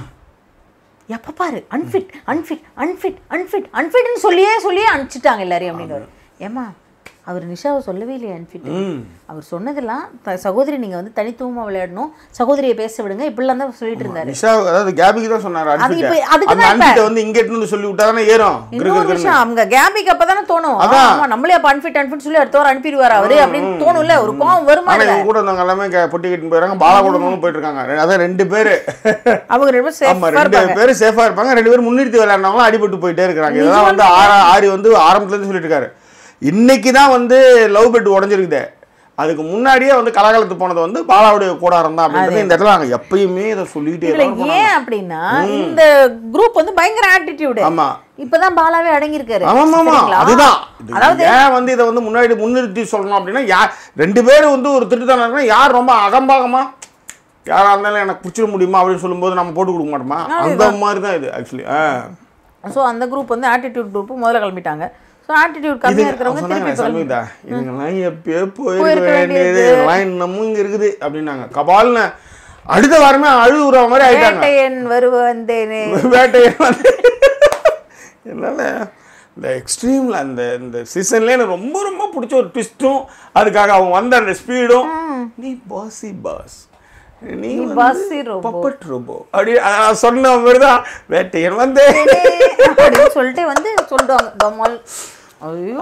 எப்ப பாரு அன்ஃபிட் அன்ஃபிட் அன்ஃபிட் அன்ஃபிட் அன்ஃபிட்னு சொல்லியே சொல்லியே அனுப்பிச்சிட்டாங்க எல்லாரையும் அப்படின்னு ஏமா அவர் நிஷாவை சொல்லவே இல்லையே அன்ஃபிட் அவர் சொன்னதெல்லாம் த- சகோதரி நீங்க வந்து தனித்துவமா விளையாடணும் சகோதரியை பேச விடுங்க இப்படிலாம் தான் சொல்லிட்டு இருந்தாரு நிஷா அதாவது கேபிக்கு தான் சொன்னார் அது இப்ப- அனுப்பிட்டு அதுக்கு அந்த தான் இப்ப- அனுப்பிட்டு வந்து இங்க எடுத்து வந்து சொல்லி விட்டா தானே ஏறும் கிறு கிறு இன்னொரு கிறுன்னு. விஷயம் அவங்க கேபிக்கு அப்பதானே தோணும் அதான். ஆமா நம்மளே அப்ப அன்ஃபிட் அன்ஃபிட் சொல்லி அடுத்த வாரம் அனுப்பிடுவாரு அவரு அப்படின்னு தோணும்ல ஒரு கோவம் வருமா ஆனா இல்ல? இவங்க கூட வந்தவங்க எல்லாமே கே- பொட்டி கட்டின்னு போயிடுறாங்க பாலா கூட வந்தவங்க போயிட்டு இருக்காங்க ரெ- அதான் ரெண்டு பேரு அவங்க ரெண்டு பேரும் ஆமா safe ஆ ரெண்டு இருப்பாங்க. பேரும் சேஃபா இருப்பாங்க ரெண்டு பேரும் முன்னிறுத்தி விளையாடுறவங்களும் அடிபட்டு போயிட்டே இருக்காங்க இதெல்லாம் வந்து ஆரா ஆரி வந்து ஆரம்பத்துல இருந்து சொல்லிட்டு இருக்காரு இன்னைக்கு தான் வந்து லவ் பெட் உடஞ்சிருக்குதே அதுக்கு முன்னாடியே வந்து கலகலத்து போனது வந்து பாலாவுடைய கூடாரம் தான் அப்படின்றது இந்த இடத்துல நாங்க எப்பயுமே இதை சொல்லிட்டே இதுல இருக்கோம் ஏன் அப்படின்னா இந்த குரூப் வந்து பயங்கர ஆட்டிடியூடு ஆமா இப்பதான் பாலாவே அடங்கி இருக்காரு ஆமா ஆமா அதுதான் இது அதாவது ஏன் வந்து இதை வந்து முன்னாடி முன்னிறுத்தி சொல்லணும் அப்படின்னா யார் ரெண்டு பேரும் வந்து ஒரு திருட்டுத்தனம் இருக்குன்னா யார் ரொம்ப அகம்பாகமா யாரா இருந்தாலும் எனக்கு பிடிச்சிட முடியுமா அப்படின்னு சொல்லும்போது நம்ம போட்டு கொடுக்க மாட்டோமா அந்த மாதிரி தான் இது ஆக்சுவலி ஆ சோ அந்த குரூப் வந்து ஆட்டிடியூட் குரூப் முதல்ல கிளம்பிட்டாங்க சோ ஆட்டிடியூட் கம்மியா இருக்கிறவங்க திருப்பி சொன்னாங்க இப்ப கிளம்பி- சமீதா இதுங்கெல்லாம் எப்பயோ போயிருக்க போயிருக்க வேண்டியது வேண்டியது. இதெல்லாம் இன்னமும் இங்க இருக்குது அப்படின்னாங்க கபால்னு அடுத்த வாரமே அழுகுற மாதிரி ஆயிட்டாங்க வேட்டையன் வருவந்தேனே வேட்டையன் வந்து என்னால் இந்த எக்ஸ்ட்ரீமில் அந்த இந்த சீசன்லேயே எனக்கு ரொம்ப ரொம்ப பிடிச்ச ஒரு ட்விஸ்ட்டும் அதுக்காக அவங்க வந்த அந்த ஸ்பீடும் நீ பாசி பாஸ் நீ bossy robo. பப்பட் ரோபோ அப்படி அஹ், சொன்ன மாதிரி தான் வேட்டையன் வந்து அப்படின்னு சொல்லிட்டு வந்து சொல்லிடுவாங்க டொமால் ஐயோ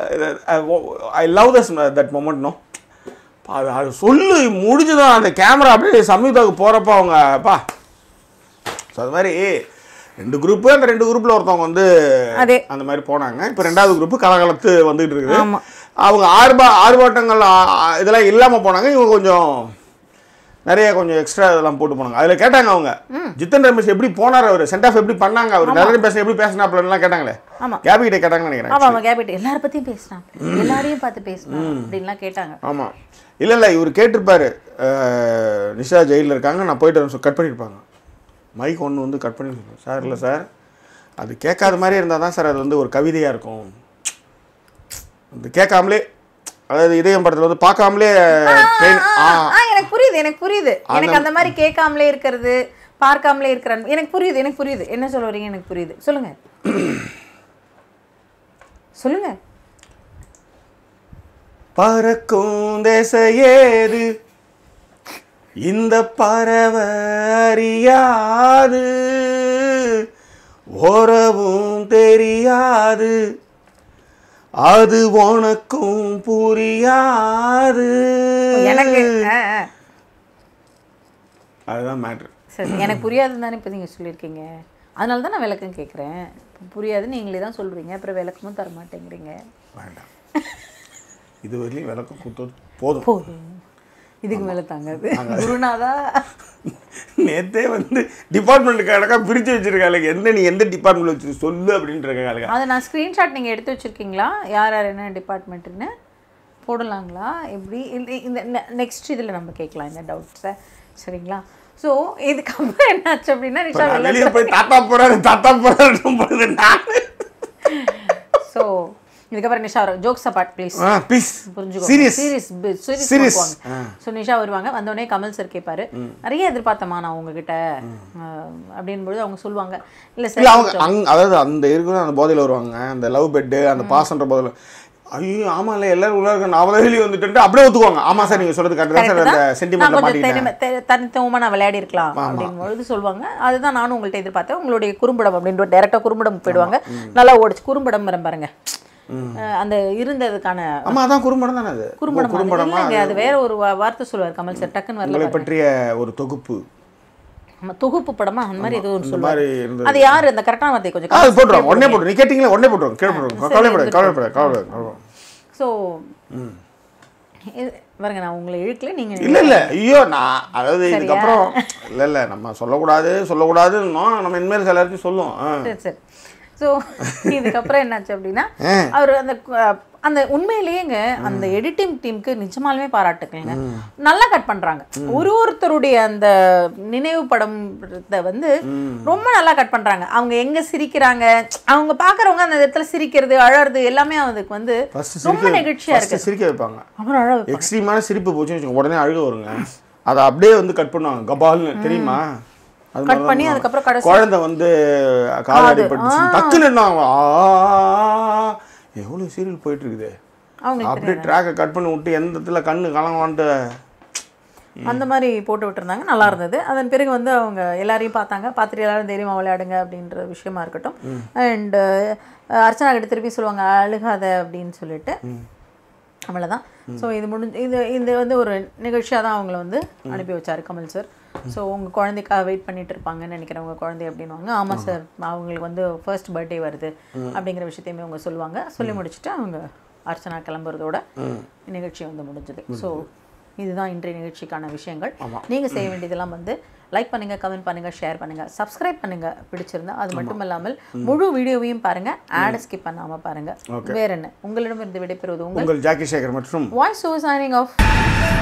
I love this that moment no அது அது சொல்லு முடிஞ்சுதான் அந்த கேமரா அப்படியே சமீதாவுக்கு போகிறப்ப அவங்க பா ஸோ அது மாதிரி ரெண்டு குரூப்பு அந்த ரெண்டு குரூப்பில் ஒருத்தவங்க வந்து அதே. அந்த மாதிரி போனாங்க இப்போ ரெண்டாவது குரூப்பு கலகலத்து வந்துகிட்டு இருக்குது ஆமா. அவங்க ஆர்பா ஆர்ப்பாட்டங்கள் ஆ, ஆ, இதெல்லாம் இல்லாமல் போனாங்க இவங்க கொஞ்சம் நிறைய கொஞ்சம் எக்ஸ்ட்ரா இதெல்லாம் போட்டு போனாங்க அதில் கேட்டாங்க அவங்க ஜித்தன் ரமேஷ் எப்படி போனார் அவர் சென்ட் ஆஃப் எப்படி பண்ணாங்க அவர் நிறைய பேச எப்படி பேசினாப்லாம் கேட்டாங்களே ஆமா. கேபி கிட்ட கேட்டாங்கன்னு நினைக்கிறேன் ஆமா ஆமா கேபிட் எல்லார பத்தியும் பேசினான் எல்லாரையும் பார்த்து பேசினான் அப்படின்லாம் கேட்டாங்க ஆமாம் இல்லை இல்லை இவர் கேட்டிருப்பாரு அஹ், நிஷா ஜெயிலில் இருக்காங்க நான் போயிட்டு கட் பண்ணியிருப்பாங்க மைக் ஒன்று வந்து கட் பண்ணி சொல்லுவேன் சார் இல்லை சார் அது கேட்காத மாதிரி இருந்தால் தான் சார் அது வந்து ஒரு கவிதையாக இருக்கும் அது கேட்காமலே அதாவது இதயம் படத்தில் வந்து பார்க்காமலே ட்ரெயின் ஆ, ஆ, எனக்கு புரியுது எனக்கு புரியுது எனக்கு அந்த மாதிரி கேட்காமலே இருக்கிறது பார்க்காமலே இருக்கிற அன்பு. எனக்கு புரியுது எனக்கு புரியுது என்ன சொல்ல வரீங்க எனக்கு புரியுது சொல்லுங்க சொல்லுங்க பறக்கும் திசையேது இந்த பறவை அறியாது உறவும் தெரியாது அது உனக்கும் புரியாது எனக்கு ஆ, ஆ. அதுதான் மேட்ரு சரி எனக்கு புரியாதுன்னு தானே இப்போ நீங்கள் சொல்லியிருக்கீங்க அதனால தான் நான் விளக்கம் கேட்குறேன் புரியாது நீங்களே தான் சொல்கிறீங்க அப்புறம் விளக்கமும் தர மாட்டேங்கிறீங்க வேண்டாம் இது வரையிலும் விளக்கம் கொடுத்தது போதும் போதும் இதுக்கு மேலே தாங்காது குருநாதா நேத்தே வந்து டிபார்ட்மெண்ட் கணக்கா பிரித்து வச்சிருக்காங்க என்ன நீ எந்த டிபார்ட்மெண்ட் வச்சு சொல்லு அப்படின்ட்டு இருக்காங்க அதை நான் ஸ்க்ரீன்ஷாட் நீங்கள் எடுத்து வச்சுருக்கீங்களா யார் யார் என்ன டிபார்ட்மெண்ட்டுன்னு போடலாங்களா எப்படி இந்த இந்த நெக்ஸ்ட் இதில் நம்ம கேட்கலாம் இந்த டவுட்ஸை சரிங்களா ஸோ இதுக்கப்புறம் என்னாச்சு அப்படின்னா நிஷா நான் வெளியே போய் தாத்தா போறாரு தாத்தா போறாரு நான் ஸோ இதுக்கப்புறம் நிஷா வரும் jokes apart please ah please புரிஞ்சுக்கோ serious serious Serious. Serious so Nisha வருவாங்க வந்தோடனே கமல் சார் கேட்பாரு நிறைய எதிர்பார்த்தமா நான் உங்ககிட்ட அப்படின்பொழுது அவங்க சொல்லுவாங்க இல்லை இல்ல சார் அவங்க அங் அதாவது அந்த இருக்கிற அந்த போதையில வருவாங்க அந்த லவ் பெட்டு அந்த பாசன்ற போதையில ஐயோ ஆமா இல்ல எல்லாரும் உள்ள இருக்க நான் வெளியே வந்துட்டு அப்படியே ஒத்துக்குவாங்க ஆமா சார் நீங்க சொல்றது கரெக்ட் தான் சார் அந்த நான் சென்டிமெண்ட்ல கொஞ்சம் மாட்டிக்கிட்டேன் தனிமை- த- தனித்துவமா நான் விளையாடி இருக்கலாம் அப்படின்னு பொழுது சொல்லுவாங்க அதுதான் நானும் உங்கள்ட்ட எதிர்பார்த்தேன் உங்களுடைய குறும்படம் அப்படின்ற டேரக்டா குறும்படம் போயிடுவாங்க நல்லா ஓடிச்சு குறும்படம் வரும் பாருங்க அஹ், அந்த இருந்ததுக்கான ஆமா அதான் குறும்படம் தானே அது குறும்படம் குறும்படமா இல்லைங்க அது வேற ஒரு வா- வார்த்தை சொல்லுவார் கமல் சார் டக்குன்னு வரல உங்களை பாருங்க. பற்றிய ஒரு தொகுப்பு ஆமா, தொகுப்பு படமா அந்த மாதிரி ஏதோ ஒன்று இந்த சொல்லுவார் மாதிரி இருந்தது அது யாரு அந்த கரெக்டான வார்த்தை கொஞ்சம் ஆ, அது போட்டுருவோம் உடனே போட்டுரும் நீ கேட்டிங்களா உடனே போட்டுருவோம் கீழே போட்டுருவோம் கவலைப்பட கவலைப்பட கவலைப்பட ஸோ பாருங்க நான் உங்களை இழுக்கல நீங்க இல்ல இல்ல ஐயோ நான் அதாவது இதுக்கப்புறம் இல்ல இல்ல நம்ம சொல்லக்கூடாது சொல்லக்கூடாதுன்னோம் நம்ம இனிமேல் சில இடத்தையும் சொல்லுவோம் ஆ. சரி சரி ஸோ இதுக்கப்புறம் என்னாச்சு அப்படின்னா ஆ. அவர் அந்த கு- அந்த உண்மையிலேயேங்க அந்த எடிட்டிங் டீமுக்கு நிஜமாலுமே பாராட்டுக்கங்க நல்லா கட் பண்றாங்க ஒரு ஒருத்தருடைய அந்த நினைவு படம் வந்து ரொம்ப நல்லா கட் பண்றாங்க அவங்க எங்க சிரிக்கிறாங்க அவங்க பாக்குறவங்க அந்த இடத்துல சிரிக்கிறது அழறது எல்லாமே அதுக்கு வந்து ஃபர்ஸ்ட் ரொம்ப சிரிக்க நெகிழ்ச்சியா இருக்கு ஃபர்ஸ்ட் சிரிக்க வைப்பாங்க அப்புறம் அழ வைப்பாங்க. எக்ஸ்ட்ரீமான சிரிப்பு போச்சுன்னு வச்சுக்கோங்க உடனே அழுக வருங்க அதை அப்படியே வந்து கட் பண்ணுவாங்க கபால்னு தெரியுமா அது கட் மாதிரி பண்ணி தான் அதுக்கப்புறம் கடைசி குழந்தை வந்து கால் அடிபட்டுச்சு டக்குன்னு என்ன ஆகும்? ஆ எவ்வளோ சீரியல் போயிட்டு இருக்குது அவங்களுக்கு அப்படியே ட்ராக்கை கட் பண்ணி விட்டு எந்த இடத்துல கண்ணு கலங்கவான்ட்டு அந்த மாதிரி போட்டு விட்டுருந்தாங்க நல்லா இருந்தது அதன் பிறகு வந்து அவங்க எல்லாரையும் பார்த்தாங்க பார்த்துட்டு எல்லாரும் தைரியமாக விளையாடுங்க அப்படின்ற விஷயமா இருக்கட்டும் அண்ட் அர்ச்சனா கிட்ட திருப்பி சொல்லுவாங்க அழுகாத அப்படின்னு சொல்லிட்டு அவ்வளோதான் ஸோ இது முடிஞ்சு இது இது வந்து ஒரு நிகழ்ச்சியாக தான் அவங்கள வந்து அனுப்பி வச்சாரு கமல் சார் ஸோ உங்கள் குழந்தைக்காக வெயிட் பண்ணிட்டு இருப்பாங்கன்னு நினைக்கிறேன் உங்கள் குழந்தை அப்படின்வாங்க ஆமாம் சார் அவங்களுக்கு வந்து ஃபர்ஸ்ட் பர்த்டே வருது அப்படிங்கிற விஷயத்தையுமே அவங்க சொல்லுவாங்க சொல்லி முடிச்சுட்டு அவங்க அர்ச்சனா கிளம்புறதோட நிகழ்ச்சி வந்து முடிஞ்சது ஸோ இதுதான் இன்றைய நிகழ்ச்சிக்கான விஷயங்கள் நீங்க செய்ய வேண்டியதெல்லாம் வந்து லைக் பண்ணுங்க கமெண்ட் பண்ணுங்க ஷேர் பண்ணுங்க சப்ஸ்கிரைப் பண்ணுங்க பிடிச்சிருந்தா அது மட்டும் இல்லாமல் முழு வீடியோவையும் பாருங்க ஆட் ஸ்கிப் பண்ணாம பாருங்க வேற என்ன உங்களிடமிருந்து விடைபெறுவது உங்கள் உங்கள் ஜாக்கி சேகர் மற்றும் வாய்ஸ் ஓவர் சைனிங் ஆஃப்